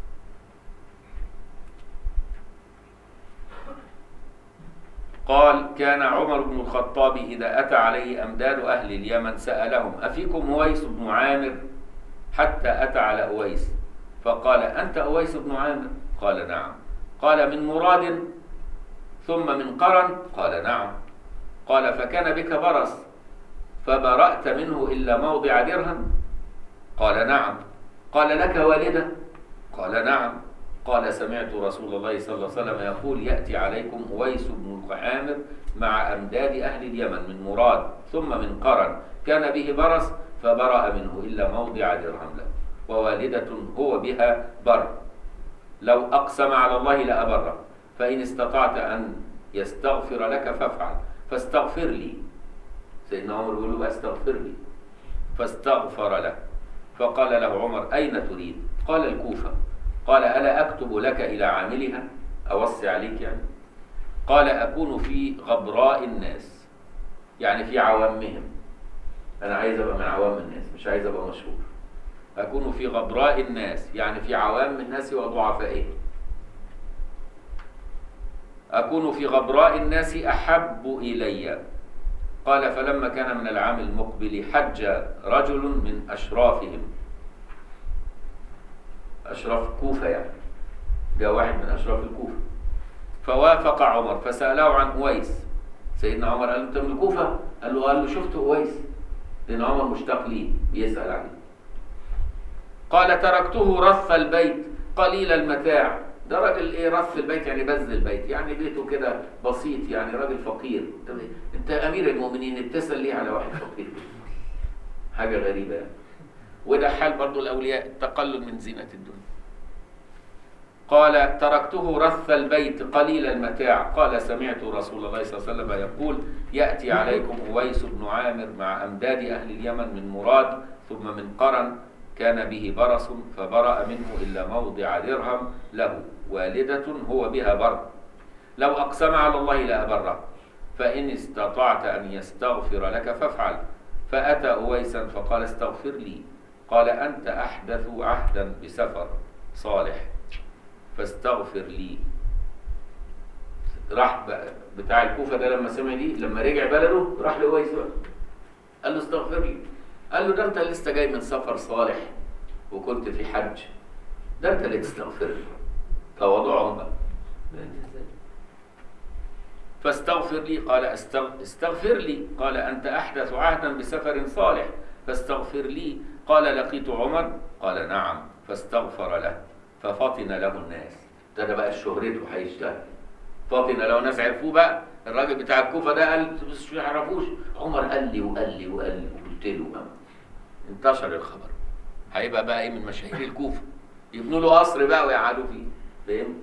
قال كان عمر بن الخطاب إذا أتى عليه أمداد أهل اليمن سألهم أفيكم أويس بن عامر حتى أتى على أويس فقال أنت أويس بن عامر قال نعم قال من مراد ثم من قرن قال نعم قال فكان بك برص فبرأت منه إلا موضع درهم قال نعم قال لك والدة قال نعم قال سمعت رسول الله صلى الله عليه وسلم يقول يأتي عليكم أويس بن عامر مع أمداد أهل اليمن من مراد ثم من قرن كان به برص فبرأ منه إلا موضع درهم له ووالدة هو بها بر لو أقسم على الله لأبره فإن استطعت أن يستغفر لك فافعل فاستغفر لي سيدنا عمر يقول له استغفر لي فاستغفر له فقال له عمر أين تريد قال الكوفة قال ألا أكتب لك إلى عاملها أوصي عليك يعني قال أكون في غبراء الناس يعني في عوامهم أنا عايز أبقى من عوام الناس مش عايز أبقى مشهور أكون في غبراء الناس يعني في عوام الناس وضعفائهم أكون في غبراء الناس أحب إلي قال فلما كان من العام المقبل حج رجل من أشرافهم أشراف كوفة يعني جاء واحد من أشراف الكوفة فوافق عمر فسأله عن أويس سيدنا عمر قال له أنت من الكوفة؟ قال له قال له شفت أويس لأن عمر مشتاق ليه بيسأل عليه قال تركته رث البيت قليل المتاع ده راجل ايه رث البيت يعني بذل البيت يعني بيته كده بسيط يعني راجل فقير طب انت امير المؤمنين بتسال ليه على واحد فقير حاجه غريبه يعني وده حال برضو الأولياء التقلل من زينة الدنيا قال تركته رث البيت قليل المتاع قال سمعت رسول الله صلى الله عليه وسلم يقول يأتي عليكم أويس بن عامر مع أمداد أهل اليمن من مراد ثم من قرن كان به برص فبرأ منه إلا موضع درهم له والدة هو بها بر لو أقسم على الله لأبره فإن استطعت أن يستغفر لك فافعل فأتى أويسا فقال استغفر لي قال أنت أحدث عهدا بسفر صالح فاستغفر لي راح بتاع الكوفة ده لما سمع دي لما رجع بلده راح لأويس بقى قال له استغفر لي قال له ده أنت لسه جاي من سفر صالح وكنت في حج ده أنت اللي تستغفر لي تواضعهم بقى فاستغفر لي قال استغفر لي قال أنت أحدث عهدا بسفر صالح فاستغفر لي قال لقيت عمر قال نعم فاستغفر له ففطن له الناس ده ده بقى شهرته هيشتغل فطن له ناس عرفوه بقى الراجل بتاع الكوفه ده قال بس ما يعرفوش عمر قال لي وقال لي وقال لي وقلت له بقى. انتشر الخبر هيبقى بقى ايه من مشاهير الكوفه يبنوا له قصر بقى ويقعدوا فيه فاهم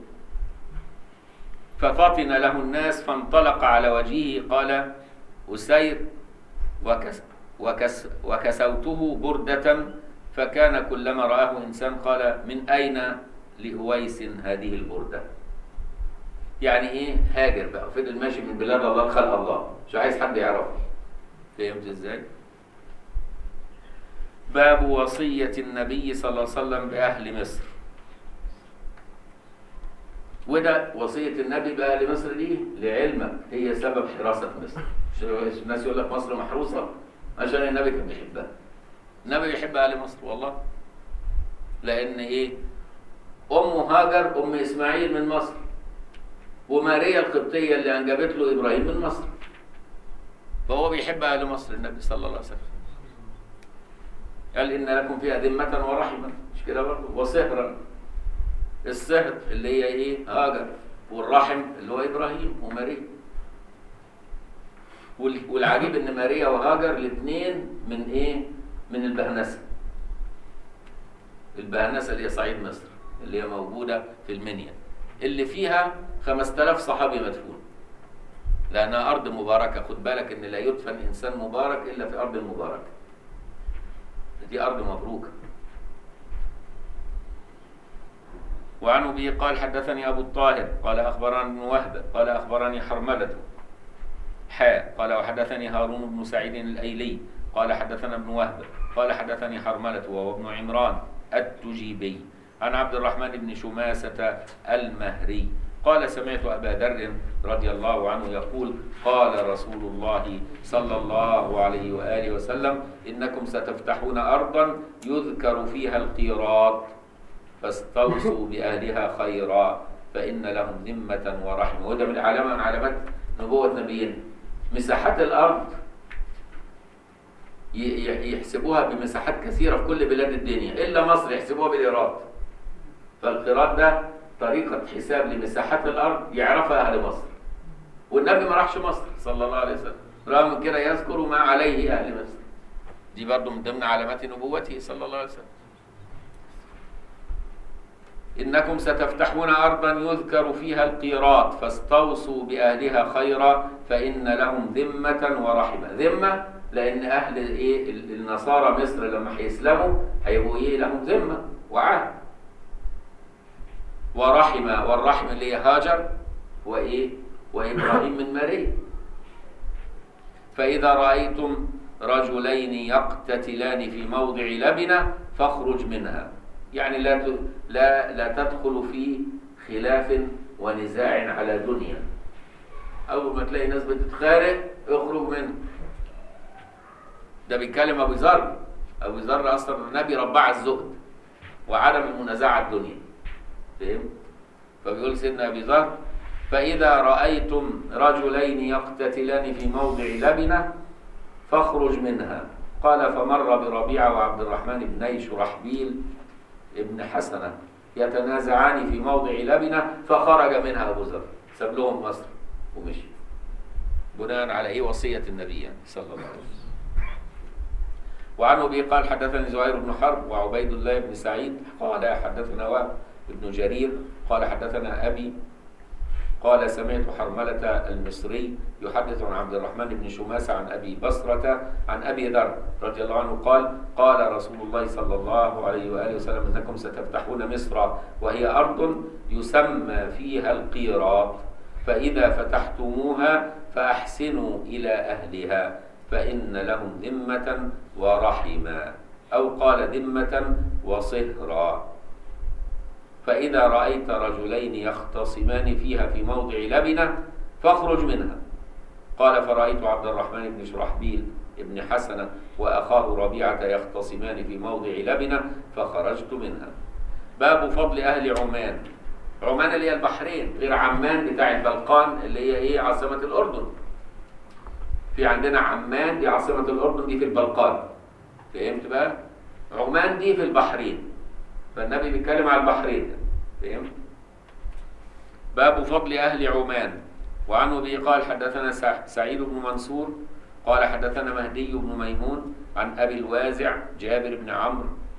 ففطن له الناس فانطلق على وجهه قال أسير وكس وكس وكسوته بردة فكان كلما رآه إنسان قال من أين لأويس هذه البردة يعني إيه هاجر بقى وفضل ماشي من بلاد الله خلق الله مش عايز حد يعرفه فهمت إزاي؟ باب وصية النبي صلى الله عليه وسلم بأهل مصر وده وصية النبي بأهل مصر دي لعلمك هي سبب حراسة مصر مش الناس يقول لك مصر محروسة عشان النبي كان بيحبها النبي بيحب أهل مصر والله لأن إيه أم هاجر أم إسماعيل من مصر وماريا القبطية اللي أنجبت له إبراهيم من مصر فهو بيحب أهل مصر النبي صلى الله عليه وسلم قال إن لكم فيها ذمة ورحمة مش كده برضه وصهرا الصهر اللي هي إيه هاجر والرحم اللي هو إبراهيم وماريا وال- والعجيب إن ماريا وهاجر الاثنين من إيه من البهنسة البهنسة اللي هي صعيد مصر اللي هي موجودة في المنيا اللي فيها 5000 صحابي مدفون لأنها أرض مباركة خد بالك إن لا يدفن إنسان مبارك إلا في أرض مباركة دي أرض مبروكة وعن أبي قال حدثني أبو الطاهر قال أخبرني ابن وهب قال أخبرني حرملة حاء قال وحدثني هارون بن سعيد الأيلي قال حدثنا ابن وهب قال حدثني حرملة وهو ابن عمران التجيبي عن عبد الرحمن بن شماسة المهري قال سمعت أبا ذر رضي الله عنه يقول قال رسول الله صلى الله عليه وآله وسلم إنكم ستفتحون أرضا يذكر فيها القيراط فاستوصوا بأهلها خيرا فإن لهم ذمة ورحمة وده من علامة من علامات نبوة نبينا مساحات الأرض ي- ي- يحسبوها بمساحات كثيرة في كل بلاد الدنيا إلا مصر يحسبوها بالإيراد فالقيراط ده طريقة حساب لمساحات الأرض يعرفها أهل مصر والنبي ما راحش مصر صلى الله عليه وسلم رغم من كده يذكر ما عليه أهل مصر دي برضو من ضمن علامات نبوته صلى الله عليه وسلم إنكم ستفتحون أرضا يذكر فيها القيراط فاستوصوا بأهلها خيرا فإن لهم ذمة ورحمة ذمة لأن أهل إيه ال- النصارى مصر لما هيسلموا هيبقوا إيه لهم ذمة وعهد ورحمة والرحم اللي هي هاجر وإيه وإبراهيم من ماريا فإذا رأيتم رجلين يقتتلان في موضع لبنة فاخرج منها يعني لا ت- لا لا تدخل في خلاف ونزاع على دنيا أول ما تلاقي ناس بتتخانق اخرج منها ده بيتكلم أبو ذر أبو ذر أصلا النبي ربع الزهد وعدم المنازعة على الدنيا فهم؟ فبيقول سيدنا أبي ذر فإذا رأيتم رجلين يقتتلان في موضع لبنة فاخرج منها قال فمر بربيعة وعبد الرحمن بن شرحبيل ابن حسنة يتنازعان في موضع لبنة فخرج منها أبو ذر ساب لهم مصر ومشي بناء على إيه وصية النبي يعني صلى الله عليه وسلم وعن أبي قال حدثني زهير بن حرب وعبيد الله بن سعيد قال حدثنا وهب بن جرير قال حدثنا أبي قال سمعت حرملة المصري يحدث عن عبد الرحمن بن شماسة عن أبي بصرة عن أبي ذر رضي الله عنه قال قال رسول الله صلى الله عليه وآله وسلم إنكم ستفتحون مصر وهي أرض يسمى فيها القيراط فإذا فتحتموها فأحسنوا إلى أهلها فإن لهم ذمة ورحما أو قال ذمة وصهرا فإذا رأيت رجلين يختصمان فيها في موضع لبنة فاخرج منها قال فرأيت عبد الرحمن بن شرحبيل ابن حسنة وأخاه ربيعة يختصمان في موضع لبنة فخرجت منها باب فضل أهل عمان عمان اللي هي البحرين غير عمان بتاع البلقان اللي هي ايه عاصمة الأردن في عندنا عمان دي عاصمة الأردن دي في البلقان فهمت بقى؟ عمان دي في البحرين فالنبي بيتكلم على البحرين فهمت؟ باب فضل أهل عمان وعن أبي قال حدثنا سع- سعيد بن منصور قال حدثنا مهدي بن ميمون عن أبي الوازع جابر بن عمرو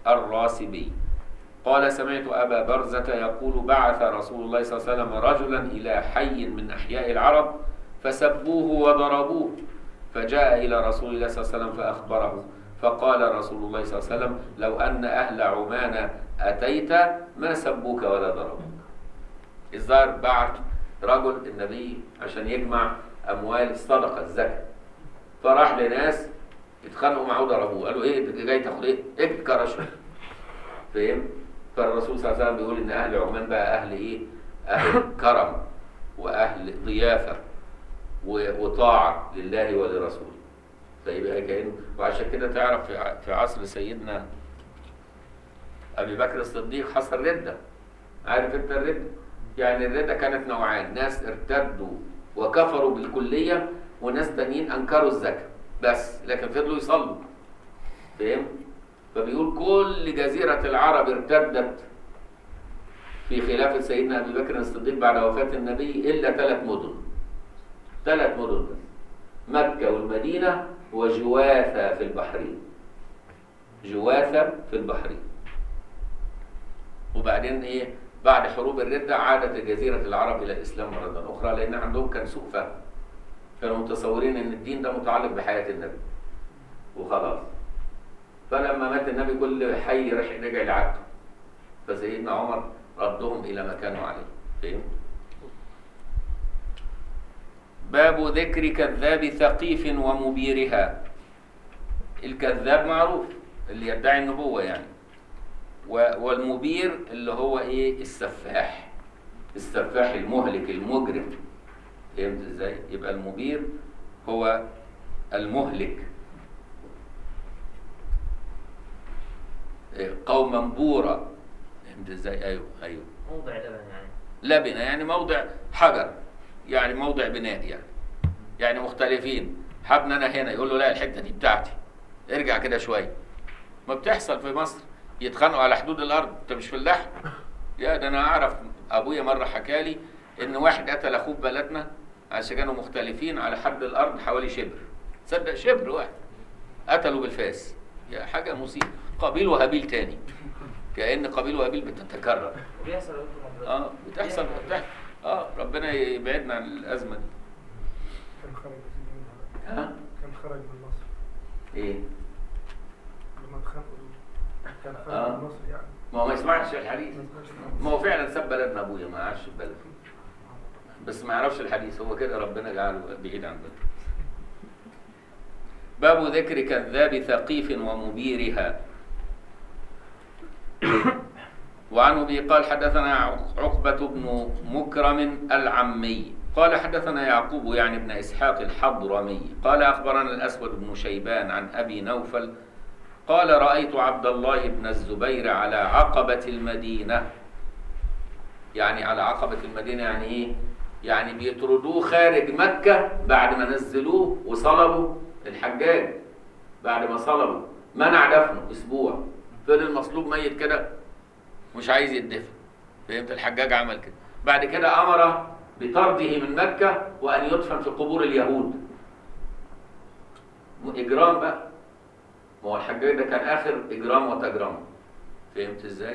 الراسبي قال سمعت أبا برزة يقول بعث رسول الله صلى الله عليه وسلم رجلا إلى حي من أحياء العرب فسبوه وضربوه فجاء إلى رسول الله صلى الله عليه وسلم فأخبره فقال رسول الله صلى الله عليه وسلم لو أن أهل عمان أتيت ما سبوك ولا ضربوك الظاهر بعت رجل النبي عشان يجمع أموال الصدقة الزكاة فراح لناس اتخانقوا معاه ضربوه قالوا ايه انت جاي تاخد ايه؟ اكتب كرشه فاهم؟ فالرسول صلى الله عليه وسلم بيقول ان اهل عمان بقى اهل ايه؟ اهل كرم واهل ضيافه و- وطاعه لله ولرسوله فيبقى كانه وعشان كده تعرف في ع- في عصر سيدنا ابي بكر الصديق حصل رده عارف انت الرده؟ يعني الرده كانت نوعان ناس ارتدوا وكفروا بالكليه وناس تانيين انكروا الزكاه بس لكن فضلوا يصلوا فاهم؟ فبيقول كل جزيرة العرب ارتدت في خلافة سيدنا أبي بكر الصديق بعد وفاة النبي إلا ثلاث مدن ثلاث مدن بس مكة والمدينة وجواثة في البحرين جواثة في البحرين وبعدين إيه بعد حروب الردة عادت جزيرة العرب إلى الإسلام مرة أخرى لأن عندهم كان سوء فهم كانوا متصورين ان الدين ده متعلق بحياه النبي وخلاص فلما مات النبي كل حي رح- رجع لعادته فسيدنا عمر ردهم الى ما كانوا عليه فهمت باب ذكر كذاب ثقيف ومبيرها الكذاب معروف اللي يدعي النبوه يعني و- والمبير اللي هو ايه السفاح السفاح المهلك المجرم فهمت ازاي؟ يبقى المبير هو المهلك إيه، قوما بورا فهمت ازاي؟ ايوه ايوه موضع لبن يعني لبنة يعني موضع حجر يعني موضع بناء يعني يعني مختلفين حبنا انا هنا يقول له لا الحته دي بتاعتي ارجع كده شويه ما بتحصل في مصر يتخانقوا على حدود الارض انت مش في اللحم يا ده انا اعرف ابويا مره حكى لي ان واحد قتل اخوه في بلدنا عشان كانوا مختلفين على حد الارض حوالي شبر تصدق شبر واحد قتلوا بالفاس يا حاجه مصيبه قابيل وهابيل تاني كأن قابيل وهابيل بتتكرر وبيحصل عندكم حضرتك اه بتحصل بتحصل اه ربنا يبعدنا عن الازمه دي كم خرج منها ها كم خرج من مصر ايه لما اتخانقوا دول. كان خرج آه. من مصر يعني ما هو ما يسمعش الحديث ما سمعش ما هو فعلا ساب بلدنا ابويا ما عاش في بلده بس ما يعرفش الحديث هو كده ربنا جعله بعيد عن بلده باب ذكر كذاب ثقيف ومبيرها وعن ابي قال حدثنا عقبة بن مكرم العمي قال حدثنا يعقوب يعني ابن اسحاق الحضرمي قال اخبرنا الاسود بن شيبان عن ابي نوفل قال رايت عبد الله بن الزبير على عقبة المدينة يعني على عقبة المدينة يعني ايه؟ يعني بيطردوه خارج مكة بعد ما نزلوه وصلبوا الحجاج بعد ما صلبوا منع دفنه اسبوع فضل المصلوب ميت كده مش عايز يدفن فهمت الحجاج عمل كده بعد كده امر بطرده من مكة وان يدفن في قبور اليهود اجرام بقى ما هو الحجاج ده كان اخر اجرام وتجرم فهمت ازاي؟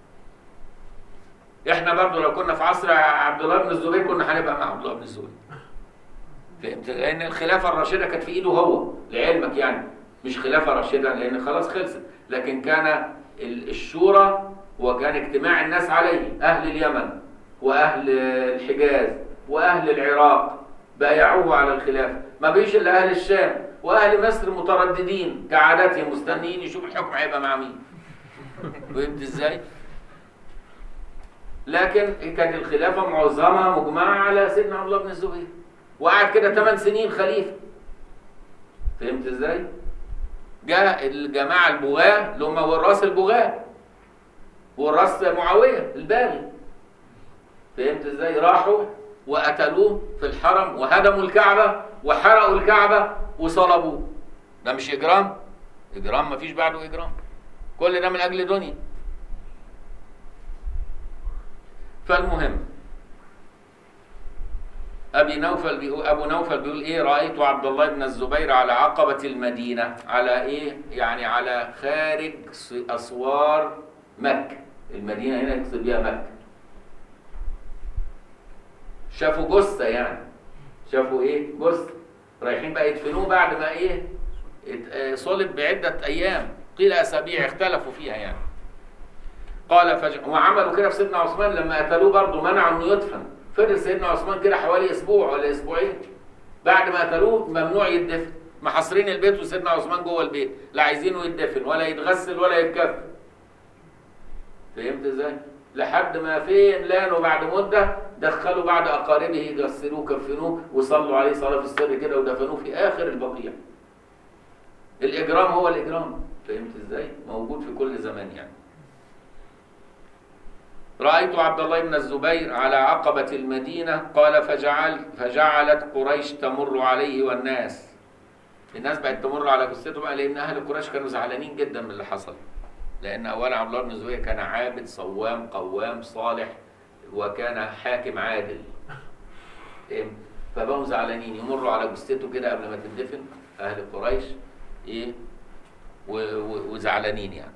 احنا برضو لو كنا في عصر عبد الله بن الزبير كنا هنبقى مع عبد الله بن الزبير فهمت لان الخلافه الراشده كانت في ايده هو لعلمك يعني مش خلافه راشده لان خلاص خلصت لكن كان ال- الشورى وكان اجتماع الناس عليه اهل اليمن واهل الحجاز واهل العراق بايعوه على الخلافه ما بيش الا اهل الشام واهل مصر مترددين كعادتهم مستنيين يشوفوا الحكم هيبقى مع مين فهمت ازاي؟ لكن كانت الخلافة معظمها مجمعة على سيدنا عبد الله بن الزبير وقعد كده 8 سنين خليفة فهمت ازاي؟ جاء الجماعة البغاة اللي هم وراث البغاة وراث معاوية الباغي فهمت ازاي؟ راحوا وقتلوه في الحرم وهدموا الكعبة وحرقوا الكعبة وصلبوه ده مش إجرام؟ إجرام مفيش بعده إجرام كل ده من أجل دنيا فالمهم ابي نوفل بيقول ابو نوفل بيقول ايه رايت عبد الله بن الزبير على عقبه المدينه على ايه يعني على خارج س- اسوار مكه المدينه هنا يقصد بيها مكه شافوا جثه يعني شافوا ايه جثه رايحين بقى يدفنوه بعد ما ايه ات- آه، صلب بعده ايام قيل اسابيع اختلفوا فيها يعني قال فج... وعملوا كده في سيدنا عثمان لما قتلوه برضه منعوا انه يدفن فضل سيدنا عثمان كده حوالي اسبوع ولا اسبوعين بعد ما قتلوه ممنوع يدفن محاصرين البيت وسيدنا عثمان جوه البيت لا عايزينه يدفن ولا يتغسل ولا يتكفن فهمت ازاي؟ لحد ما فين لانوا بعد مده دخلوا بعد اقاربه يغسلوه كفنوه وصلوا عليه صلاه في السر كده ودفنوه في اخر البقيع. الاجرام هو الاجرام فهمت ازاي؟ موجود في كل زمان يعني. رأيت عبد الله بن الزبير على عقبة المدينة قال فجعل فجعلت قريش تمر عليه والناس الناس بقت تمر على جثته بقى لأن أهل قريش كانوا زعلانين جدا من اللي حصل لأن أولا عبد الله بن الزبير كان عابد صوام قوام صالح وكان حاكم عادل فهم؟ فبقوا زعلانين يمروا على جثته كده قبل ما تندفن أهل قريش إيه و- و- وزعلانين يعني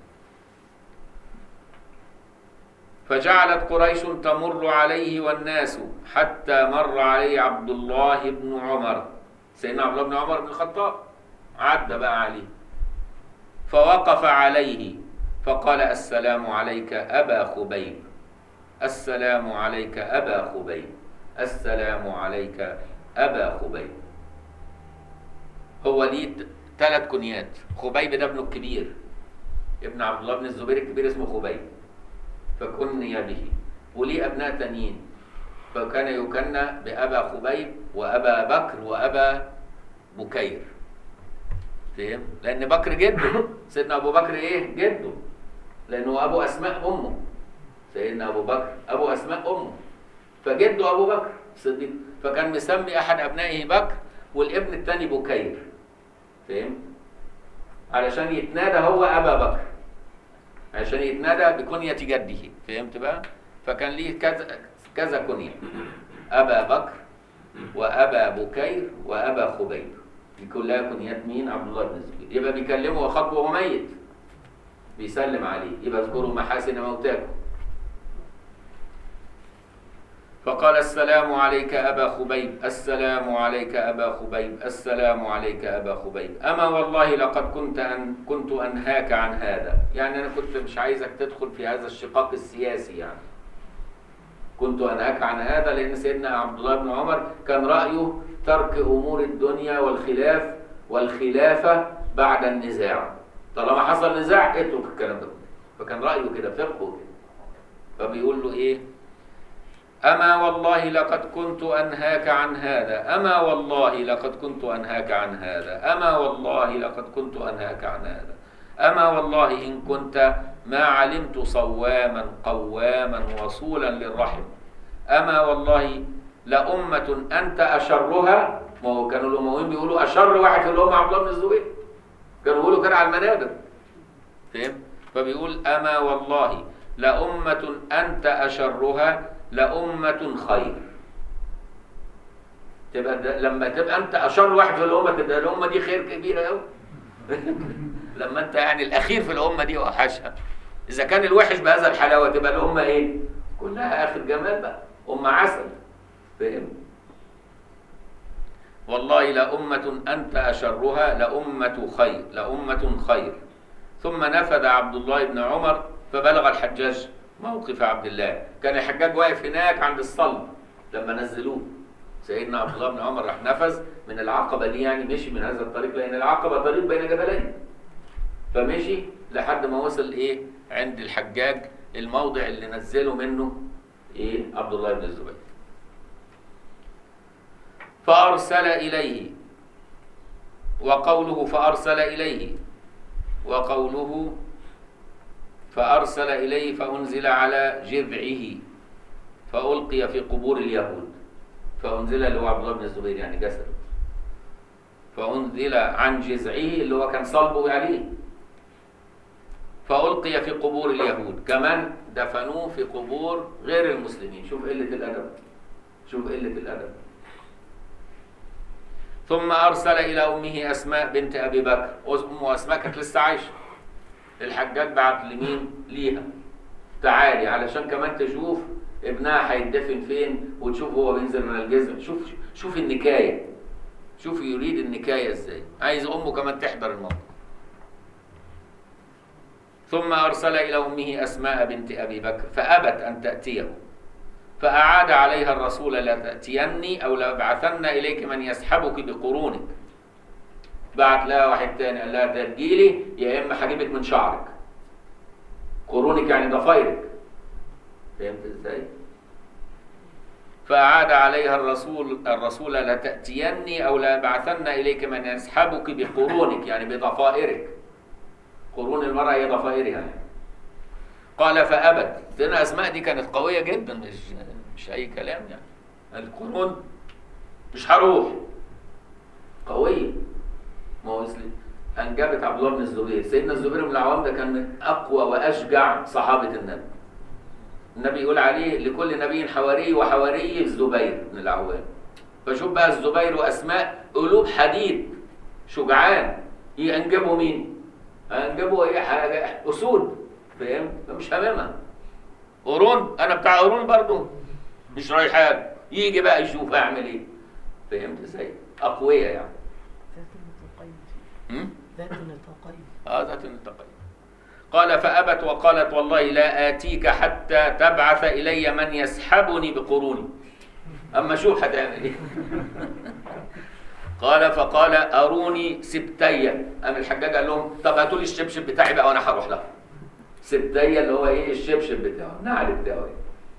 فجعلت قريش تمر عليه والناس حتى مر عليه عبد الله بن عمر سيدنا عبد الله بن عمر بن الخطاب عدى بقى عليه فوقف عليه فقال السلام عليك أبا خبيب السلام عليك أبا خبيب السلام عليك أبا خبيب هو ليه ثلاث كنيات خبيب ده ابنه الكبير ابن عبد الله بن الزبير الكبير اسمه خبيب فكني به وليه أبناء تانيين فكان يكنى بأبا خبيب وأبا بكر وأبا بكير فهم؟ لأن بكر جده سيدنا أبو بكر إيه؟ جده لأنه أبو أسماء أمه سيدنا أبو بكر أبو أسماء أمه فجده أبو بكر الصديق فكان مسمي أحد أبنائه بكر والابن الثاني بكير فهم؟ علشان يتنادى هو أبا بكر عشان يتنادى بكنية جده فهمت بقى؟ فكان ليه كذا كذا كنية أبا بكر وأبا بكير وأبا خبيب دي كلها كنيات مين؟ عبد الله بن الزبير يبقى بيكلمه وخطبه وهو ميت بيسلم عليه يبقى اذكروا محاسن موتاكم فقال السلام عليك أبا خبيب السلام عليك أبا خبيب السلام عليك أبا خبيب أما والله لقد كنت أن كنت أنهاك عن هذا يعني أنا كنت مش عايزك تدخل في هذا الشقاق السياسي يعني كنت أنهاك عن هذا لأن سيدنا عبد الله بن عمر كان رأيه ترك أمور الدنيا والخلاف والخلافة بعد النزاع طالما حصل نزاع اترك الكلام ده فكان رأيه كده فقهه كده فبيقول له إيه أما والله لقد كنت أنهاك عن هذا أما والله لقد كنت أنهاك عن هذا أما والله لقد كنت أنهاك عن هذا أما والله إن كنت ما علمت صواما قواما وصولا للرحم أما والله لأمة أنت أشرها ما هو كانوا الأمويين بيقولوا أشر واحد في الأمة عبد الله بن الزبير كانوا بيقولوا كده على المنابر فهم؟ فبيقول أما والله لأمة أنت أشرها لأمة خير تبقى ده لما تبقى أنت أشر واحد في الأمة تبقى الأمة دي خير كبيرة أوي لما أنت يعني الأخير في الأمة دي وحشها إذا كان الوحش بهذا الحلاوة تبقى الأمة إيه؟ كلها آخر جمال بقى أمة عسل فاهم؟ والله لأمة أنت أشرها لأمة خير لأمة خير ثم نفذ عبد الله بن عمر فبلغ الحجاج موقف عبد الله كان الحجاج واقف هناك عند الصلب لما نزلوه سيدنا عبد الله بن عمر راح نفذ من العقبة دي يعني مشي من هذا الطريق لأن العقبة طريق بين جبلين فمشي لحد ما وصل إيه عند الحجاج الموضع اللي نزله منه إيه عبد الله بن الزبير فأرسل إليه وقوله فأرسل إليه وقوله فأرسل إليه فأنزل على جذعه فألقي في قبور اليهود فأنزل اللي هو عبد الله بن الزبير يعني جسد فأنزل عن جذعه اللي هو كان صلبه عليه فألقي في قبور اليهود كمان دفنوه في قبور غير المسلمين شوف قلة الأدب شوف قلة الأدب ثم أرسل إلى أمه أسماء بنت أبي بكر أم أسماء كانت لسه عايشة الحجاج بعت لمين ليها تعالي علشان كمان تشوف ابنها هيتدفن فين وتشوف هو بينزل من الجزر شوف شوف النكاية شوف يريد النكاية ازاي عايز أمه كمان تحضر الموقف ثم أرسل إلى أمه أسماء بنت أبي بكر فأبت أن تأتيه فأعاد عليها الرسول لا تأتيني أو لأبعثن إليك من يسحبك بقرونك بعت لها واحد تاني قال لها ده تجيلي يا إما هجيبك من شعرك قرونك يعني ضفايرك فهمت ازاي؟ فأعاد عليها الرسول الرسول لا تأتيني أو لأبعثن إليك من يسحبك بقرونك يعني بضفائرك قرون المرأة هي ضفائرها يعني. قال فأبت لأن أسماء دي كانت قوية جدا مش مش أي كلام يعني القرون مش هروح قوية ما هو أصل أنجبت عبد الله بن الزبير سيدنا الزبير بن العوام ده كان من أقوى وأشجع صحابة النبي النبي يقول عليه لكل نبي حواري وحواري الزبير بن العوام فشوف بقى الزبير وأسماء قلوب حديد شجعان ينجبوا مين؟ هنجيبوا ايه حاجه اسود فاهم مش همامها قرون انا بتاع قرون برضو مش رايحان يجي بقى يشوف اعمل ايه فهمت ازاي اقوياء يعني ذات النطاقين م? ذات النطاقين اه ذات النطاقين قال فابت وقالت والله لا اتيك حتى تبعث الي من يسحبني بقروني اما شوف هتعمل ايه قال فقال اروني سبتي قام الحجاج قال لهم طب هاتوا لي الشبشب بتاعي بقى وانا هروح لها سبتي اللي هو ايه الشبشب بتاعه النعل بتاعه إيه؟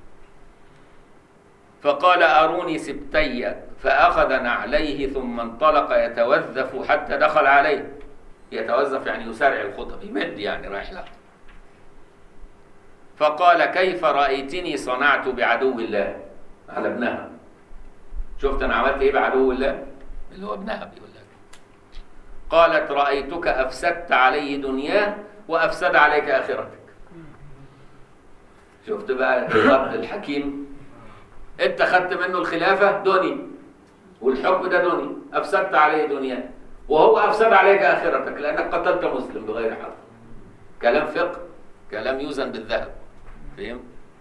فقال اروني سبتي فاخذ نعليه ثم انطلق يتوظف حتى دخل عليه يتوظف يعني يسارع الخطب يمد يعني رايح لها فقال كيف رايتني صنعت بعدو الله على ابنها شفت انا عملت ايه بعدو الله اللي هو ابنها بيقول لك قالت رأيتك أفسدت علي دنياه وأفسد عليك آخرتك شفت بقى الرد الحكيم انت خدت منه الخلافة دني والحكم ده دني أفسدت عليه دنياه وهو أفسد عليك آخرتك لأنك قتلت مسلم بغير حق كلام فقه كلام يوزن بالذهب فهمت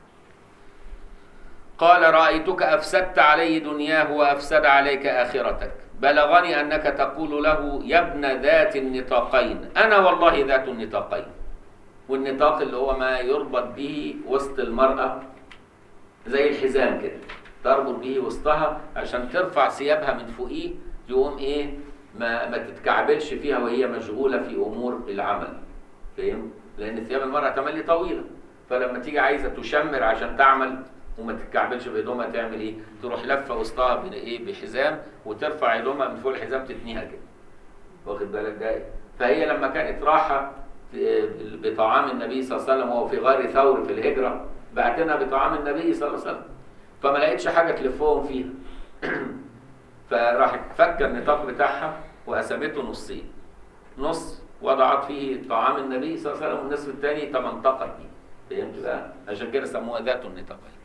قال رأيتك أفسدت علي دنياه وأفسد عليك آخرتك بلغني أنك تقول له يا ابن ذات النطاقين أنا والله ذات النطاقين والنطاق اللي هو ما يربط به وسط المرأة زي الحزام كده تربط به وسطها عشان ترفع ثيابها من فوقيه يقوم ايه ما ما تتكعبلش فيها وهي مشغولة في أمور العمل فاهم؟ لأن ثياب المرأة تملي طويلة فلما تيجي عايزة تشمر عشان تعمل وما تتكعبلش في هدومها تعمل ايه؟ تروح لفه وسطها بايه؟ بحزام وترفع هدومها من فوق الحزام تتنيها كده. واخد بالك ده إيه؟ فهي لما كانت راحه بطعام النبي صلى الله عليه وسلم وهو في غار ثور في الهجره بعتنا بطعام النبي صلى الله عليه وسلم فما لقيتش حاجه تلفهم فيها. فراحت فك النطاق بتاعها وقسمته نصين. نص وضعت فيه طعام النبي صلى الله عليه وسلم والنصف الثاني تمنطقت بيه. فهمت بقى؟ عشان كده سموها ذات النطاقين.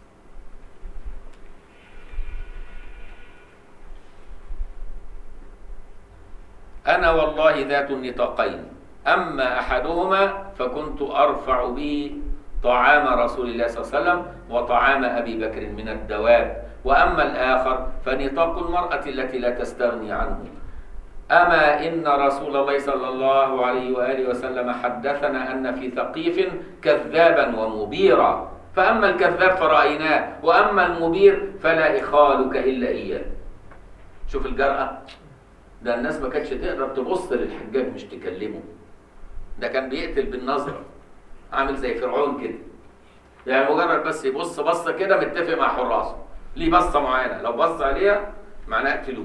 أنا والله ذات النطاقين أما أحدهما فكنت أرفع به طعام رسول الله صلى الله عليه وسلم وطعام أبي بكر من الدواب وأما الآخر فنطاق المرأة التي لا تستغني عنه أما إن رسول الله صلى الله عليه وآله وسلم حدثنا أن في ثقيف كذابا ومبيرا فأما الكذاب فرأيناه وأما المبير فلا إخالك إلا إياه شوف الجرأة ده الناس ما كانتش تقدر تبص للحجاج مش تكلمه ده كان بيقتل بالنظرة عامل زي فرعون كده يعني مجرد بس يبص بصة كده متفق مع حراسه ليه بصة معينة لو بص عليها معناه اقتلوه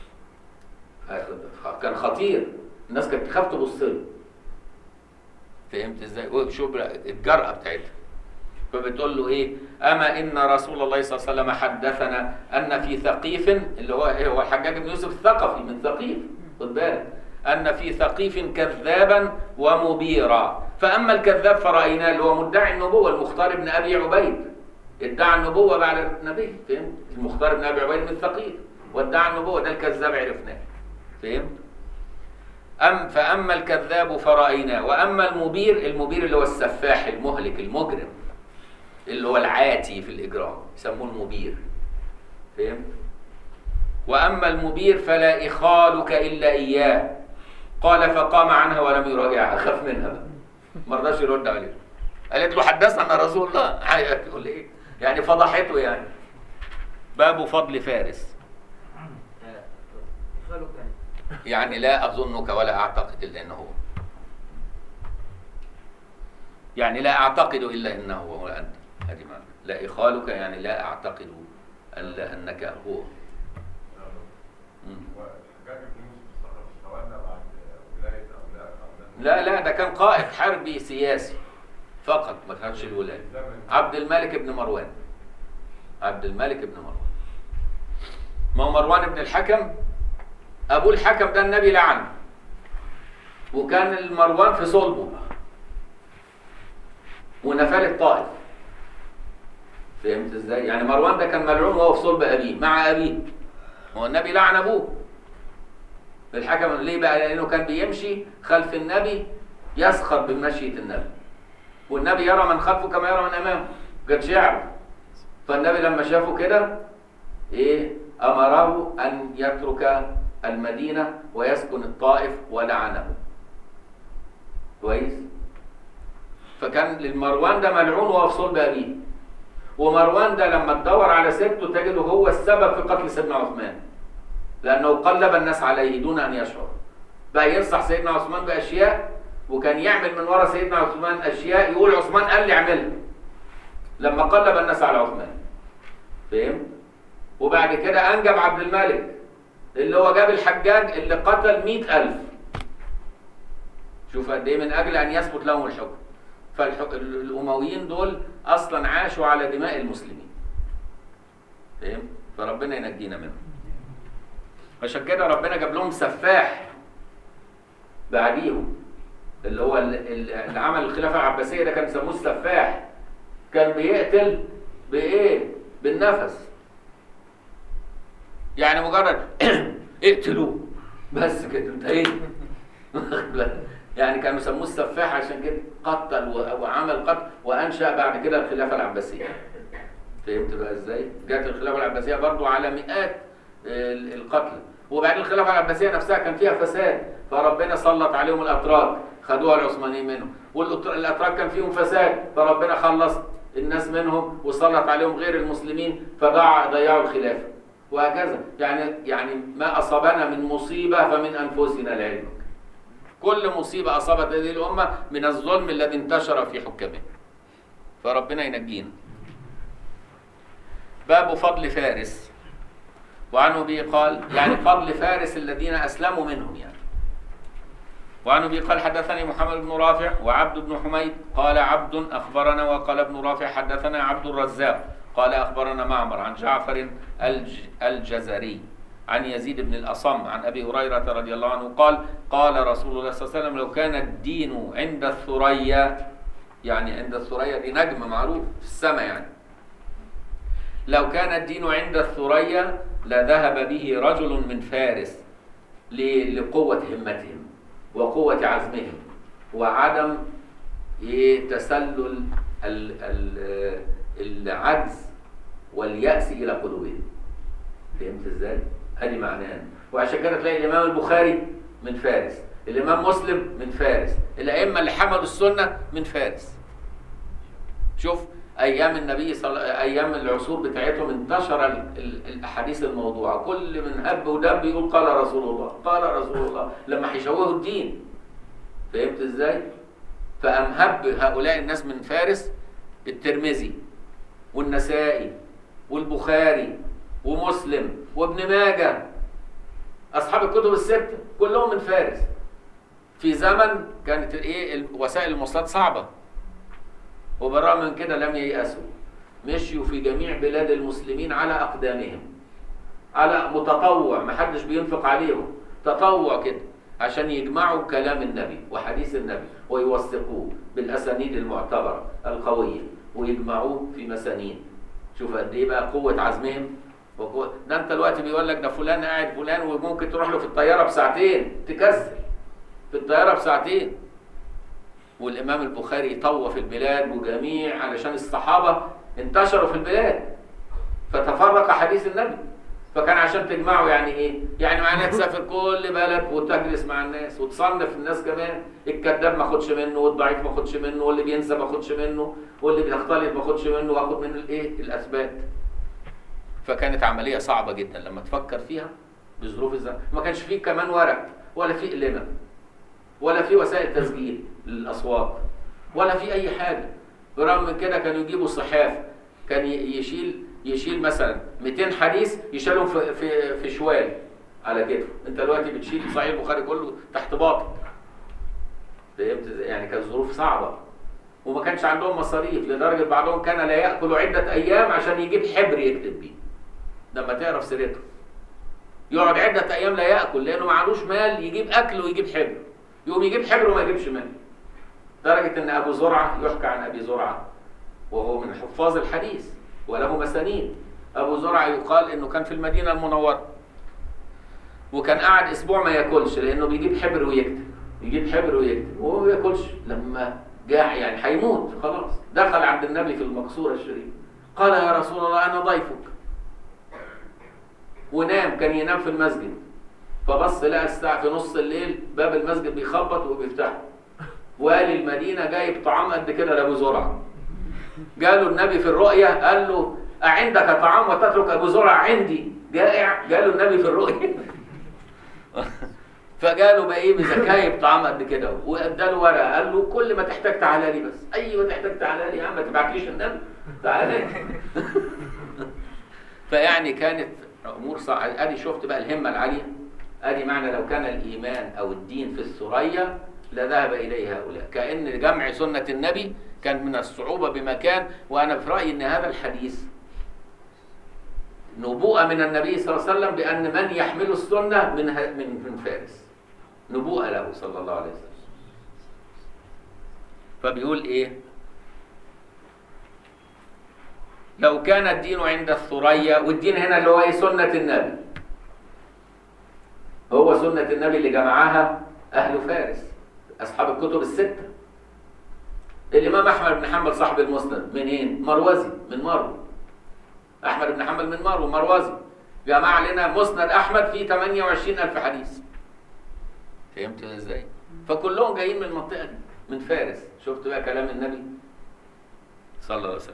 كان خطير الناس كانت تخاف تبص له فهمت ازاي؟ شوف الجرأة بتاعتها فبتقول له ايه اما ان رسول الله صلى الله عليه وسلم حدثنا ان في ثقيف اللي هو ايه هو الحجاج بن يوسف الثقفي من ثقيف خد بالك ان في ثقيف كذابا ومبيرا فاما الكذاب فرايناه اللي هو مدعي النبوه المختار بن ابي عبيد ادعى النبوه بعد النبي فهمت المختار بن ابي عبيد من ثقيف وادعى النبوه ده الكذاب عرفناه فهمت أم فأما الكذاب فرأيناه وأما المبير المبير اللي هو السفاح المهلك المجرم اللي هو العاتي في الإجرام يسموه المبير فهمت وأما المبير فلا إخالك إلا إياه قال فقام عنها ولم يراجعها خاف منها بقى ما رضاش يرد عليه قالت له حدثنا عن رسول الله هيقول ايه يعني فضحته يعني باب فضل فارس خالق يعني يعني لا أظنك ولا أعتقد إلا أنه هو يعني لا أعتقد إلا أنه هو أنت هذه معنى لا إخالك يعني لا أعتقد إلا أنك هو مم. والحجاج بن يوسف الثقفي تولى بعد ولايه اولاد اولاد لا لا ده كان قائد حربي سياسي فقط ما كانش الولاية عبد الملك بن مروان عبد الملك بن مروان ما هو مروان بن الحكم ابوه الحكم ده النبي لعنه وكان المروان في صلبه ونفال الطائف فهمت ازاي يعني مروان ده كان ملعون وهو في صلب ابيه مع ابيه هو النبي لعن ابوه الحكم ليه بقى لانه كان بيمشي خلف النبي يسخر بمشية النبي والنبي يرى من خلفه كما يرى من امامه كانش يعرف فالنبي لما شافه كده ايه امره ان يترك المدينه ويسكن الطائف ولعنه كويس فكان للمروان ده ملعون وهو في صلب ابيه ومروان ده لما تدور على سيرته تجده هو السبب في قتل سيدنا عثمان لانه قلب الناس عليه دون ان يشعر بقى ينصح سيدنا عثمان باشياء وكان يعمل من ورا سيدنا عثمان اشياء يقول عثمان قال لي اعملها لما قلب الناس على عثمان فهمت وبعد كده انجب عبد الملك اللي هو جاب الحجاج اللي قتل مئة ألف شوف قد ايه من اجل ان يثبت لهم الحكم فالامويين دول اصلا عاشوا على دماء المسلمين فهمت فربنا ينجينا منهم عشان كده ربنا جاب لهم سفاح بعديهم اللي هو ال- ال- اللي عمل الخلافه العباسيه ده كان بيسموه السفاح كان بيقتل بايه؟ بالنفس يعني مجرد اقتلوه بس كده انتهينا واخد بالك؟ يعني كانوا يسموه السفاح عشان كده قتل و- وعمل قتل وانشا بعد كده الخلافه العباسيه فهمت بقى ازاي؟ جت الخلافه العباسيه برضو على مئات ال- القتلى وبعدين الخلافه العباسيه نفسها كان فيها فساد فربنا سلط عليهم الاتراك خدوها العثمانيين منهم والاتراك كان فيهم فساد فربنا خلص الناس منهم وسلط عليهم غير المسلمين فضاع ضيعوا الخلافه وهكذا يعني يعني ما اصابنا من مصيبه فمن انفسنا لعلمك كل مصيبه اصابت هذه الامه من الظلم الذي انتشر في حكامها فربنا ينجينا باب فضل فارس وعنه به قال يعني فضل فارس الذين اسلموا منهم يعني وعن ابي قال حدثني محمد بن رافع وعبد بن حميد قال عبد اخبرنا وقال ابن رافع حدثنا عبد الرزاق قال اخبرنا معمر عن جعفر الج الجزري عن يزيد بن الاصم عن ابي هريره رضي الله عنه قال قال رسول الله صلى الله عليه وسلم لو كان الدين عند الثريا يعني عند الثريا دي نجم معروف في السماء يعني لو كان الدين عند الثريا لذهب به رجل من فارس ل- لقوة همتهم وقوة عزمهم وعدم إيه تسلل ال- ال- العجز واليأس إلى قلوبهم فهمت ازاي؟ ادي معناه وعشان كده تلاقي الامام البخاري من فارس الامام مسلم من فارس الائمه اللي حملوا السنه من فارس شوف ايام النبي صلى ايام العصور بتاعتهم انتشر ال- ال- الاحاديث الموضوعه كل من هب ودب يقول قال رسول الله قال رسول الله لما هيشوهوا الدين فهمت ازاي فام هب هؤلاء الناس من فارس الترمذي والنسائي والبخاري ومسلم وابن ماجه اصحاب الكتب السته كلهم من فارس في زمن كانت الايه ال- وسائل المواصلات صعبه وبالرغم من كده لم ييأسوا مشيوا في جميع بلاد المسلمين على أقدامهم على متطوع محدش بينفق عليهم تطوع كده عشان يجمعوا كلام النبي وحديث النبي ويوثقوه بالأسانيد المعتبرة القوية ويجمعوه في مسانين شوف قد ايه بقى قوة عزمهم وكو- ده انت دلوقتي بيقول لك ده فلان قاعد فلان وممكن تروح له في الطياره بساعتين تكسل في الطياره بساعتين والامام البخاري طوف البلاد وجميع علشان الصحابه انتشروا في البلاد فتفرق حديث النبي فكان عشان تجمعه يعني ايه؟ يعني معناه تسافر كل بلد وتجلس مع الناس وتصنف الناس كمان الكذاب ما اخدش منه والضعيف ما اخدش منه واللي بينسى ما اخدش منه واللي بيختلط ما اخدش منه واخد منه الايه؟ الاثبات. فكانت عمليه صعبه جدا لما تفكر فيها بظروف الزمن ما كانش فيه كمان ورق ولا فيه قلمه ولا في وسائل تسجيل للاصوات ولا في اي حاجه برغم من كده كانوا يجيبوا صحاف كان ي- يشيل يشيل مثلا 200 حديث يشيلهم في في في شوال على كتفه انت دلوقتي بتشيل صحيح البخاري كله تحت باطن فهمت إزاي؟ يعني كانت ظروف صعبه وما كانش عندهم مصاريف لدرجه بعضهم كان لا ياكل عده ايام عشان يجيب حبر يكتب بيه لما تعرف سيرته يقعد عده ايام لا ياكل لانه معلوش مال يجيب اكل ويجيب حبر يقوم يجيب حبر وما يجيبش مال درجه ان ابو زرعه يحكى عن ابي زرعه وهو من حفاظ الحديث وله مسانيد ابو زرعه يقال انه كان في المدينه المنوره وكان قاعد اسبوع ما ياكلش لانه بيجيب حبر ويكتب يجيب حبر ويكتب وهو ما بياكلش لما جاع يعني هيموت خلاص دخل عند النبي في المقصوره الشريفه قال يا رسول الله انا ضيفك ونام كان ينام في المسجد فبص لقى الساعه في نص الليل باب المسجد بيخبط وبيفتحه والي المدينه جايب طعام قد كده لابو زرعه جاله النبي في الرؤيا قال له أعندك طعام وتترك أبو زرع عندي جائع جاله النبي في الرؤيا فجاله بقى ايه بزكايب طعام قد كده واداله ورقه قال له كل ما تحتاج تعالى لي بس اي ما تحتاج تعالى لي يا عم ما تبعتليش النبي تعالى لي فيعني كانت امور صعبه ادي شفت بقى الهمه العاليه ادي معنى لو كان الايمان او الدين في الثريا لذهب اليه هؤلاء كان جمع سنه النبي كان من الصعوبه بمكان وانا في رايي ان هذا الحديث نبوءه من النبي صلى الله عليه وسلم بان من يحمل السنه من ه- من من فارس نبوءه له صلى الله عليه وسلم فبيقول ايه لو كان الدين عند الثريا والدين هنا اللي هو ايه سنه النبي هو سنه النبي اللي جمعها اهل فارس اصحاب الكتب السته الامام احمد بن حنبل صاحب المسند منين مروزي من مرو احمد بن حنبل من مرو مروزي جمع لنا مسند احمد فيه 28000 حديث فهمت ازاي فكلهم جايين من المنطقه دي من فارس شفت بقى كلام النبي صلى الله عليه وسلم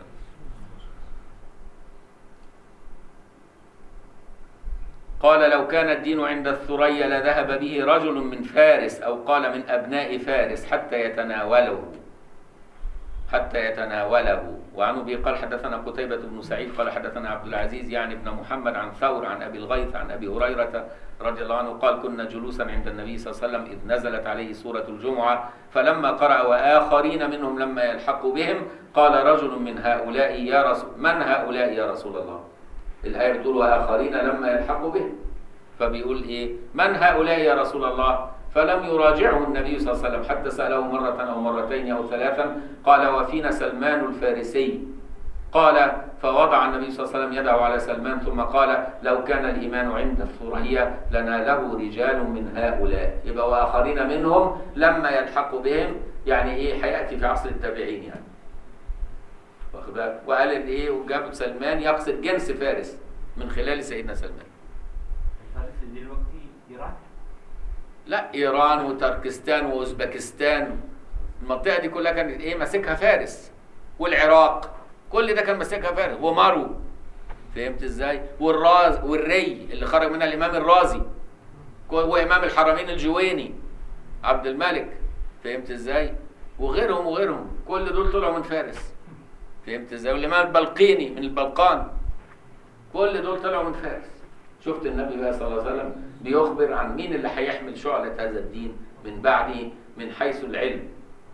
قال لو كان الدين عند الثريا لذهب به رجل من فارس او قال من ابناء فارس حتى يتناوله حتى يتناوله وعن ابي قال حدثنا قتيبة بن سعيد قال حدثنا عبد العزيز يعني ابن محمد عن ثور عن ابي الغيث عن ابي هريرة رضي الله عنه قال كنا جلوسا عند النبي صلى الله عليه وسلم اذ نزلت عليه سورة الجمعة فلما قرأ واخرين منهم لما يلحق بهم قال رجل من هؤلاء يا رسول من هؤلاء يا رسول الله الآية بتقول وآخرين لما يلحقوا بهم فبيقول إيه من هؤلاء يا رسول الله فلم يراجعه النبي صلى الله عليه وسلم حتى سأله مرة أو مرتين أو ثلاثا قال وفينا سلمان الفارسي قال فوضع النبي صلى الله عليه وسلم يده على سلمان ثم قال لو كان الإيمان عند الثريا لناله رجال من هؤلاء يبقى وآخرين منهم لما يلحقوا بهم يعني إيه هيأتي في عصر التابعين يعني واخد بالك وقال ان ايه وجاب سلمان يقصد جنس فارس من خلال سيدنا سلمان فارس دلوقتي إيران لا ايران وتركستان واوزبكستان المنطقه دي كلها كانت ايه ماسكها فارس والعراق كل ده كان ماسكها فارس ومارو فهمت ازاي والراز والري اللي خرج منها الامام الرازي وامام الحرمين الجويني عبد الملك فهمت ازاي وغيرهم وغيرهم كل دول طلعوا من فارس فهمت ازاي والامام البلقيني من البلقان كل دول طلعوا من فارس شفت النبي بقى صلى الله عليه وسلم بيخبر عن مين اللي هيحمل شعلة هذا الدين من بعده من حيث العلم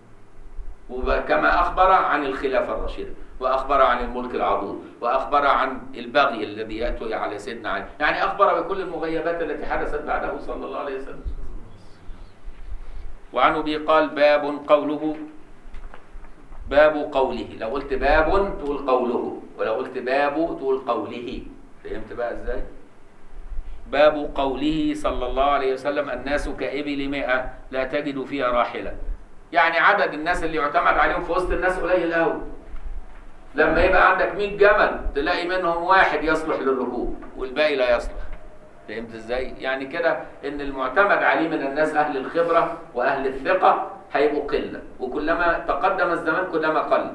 وكما أخبر عن الخلافة الرشيدة وأخبر عن الملك العضوض وأخبر عن البغي الذي يأتي على سيدنا علي يعني أخبر بكل المغيبات التي حدثت بعده صلى الله عليه وسلم وعن أبي قال باب قوله باب قوله لو قلت باب تقول قوله ولو قلت باب تقول قوله فهمت بقى ازاي باب قوله صلى الله عليه وسلم الناس كإبل مئة لا تجد فيها راحلة يعني عدد الناس اللي يعتمد عليهم في وسط الناس قليل قوي لما يبقى عندك 100 جمل تلاقي منهم واحد يصلح للركوب والباقي لا يصلح فهمت ازاي يعني كده ان المعتمد عليه من الناس اهل الخبرة واهل الثقة هيبقوا قلة وكلما تقدم الزمان كلما قل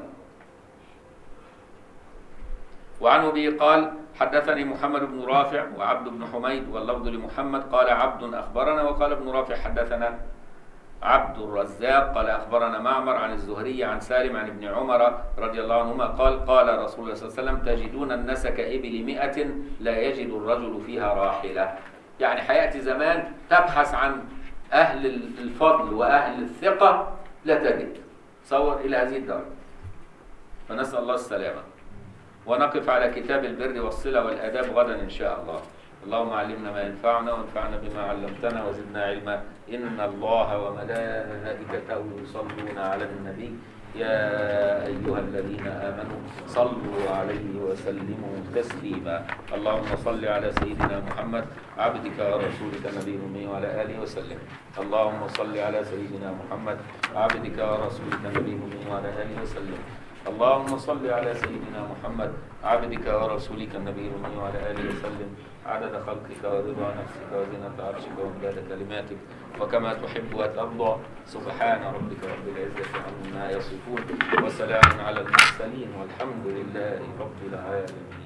وعن ابي قال حدثني محمد بن رافع وعبد بن حميد واللفظ لمحمد قال عبد اخبرنا وقال ابن رافع حدثنا عبد الرزاق قال اخبرنا معمر عن الزهري عن سالم عن ابن عمر رضي الله عنهما قال قال رسول الله صلى الله عليه وسلم تجدون الناس كابل مئة لا يجد الرجل فيها راحله يعني حياتي زمان تبحث عن اهل الفضل واهل الثقه لا تجد تصور الى هذه الدرجه فنسال الله السلامه ونقف على كتاب البر والصلة والآداب غدا إن شاء الله اللهم علمنا ما ينفعنا وانفعنا بما علمتنا وزدنا علما إن الله وملائكته يصلون على النبي يا أيها الذين آمنوا صلوا عليه وسلموا تسليما اللهم صل على سيدنا محمد عبدك ورسولك النبي الأمي وعلى آله وسلم اللهم صل على سيدنا محمد عبدك ورسولك النبي الأمي وعلى آله وسلم اللهم صل على سيدنا محمد عبدك ورسولك النبي الأمي وعلى آله وسلم عدد خلقك ورضا نفسك وزنة عرشك وامداد كلماتك وكما تحب وترضى سبحان ربك رب العزة عما يصفون وسلام على المرسلين والحمد لله رب العالمين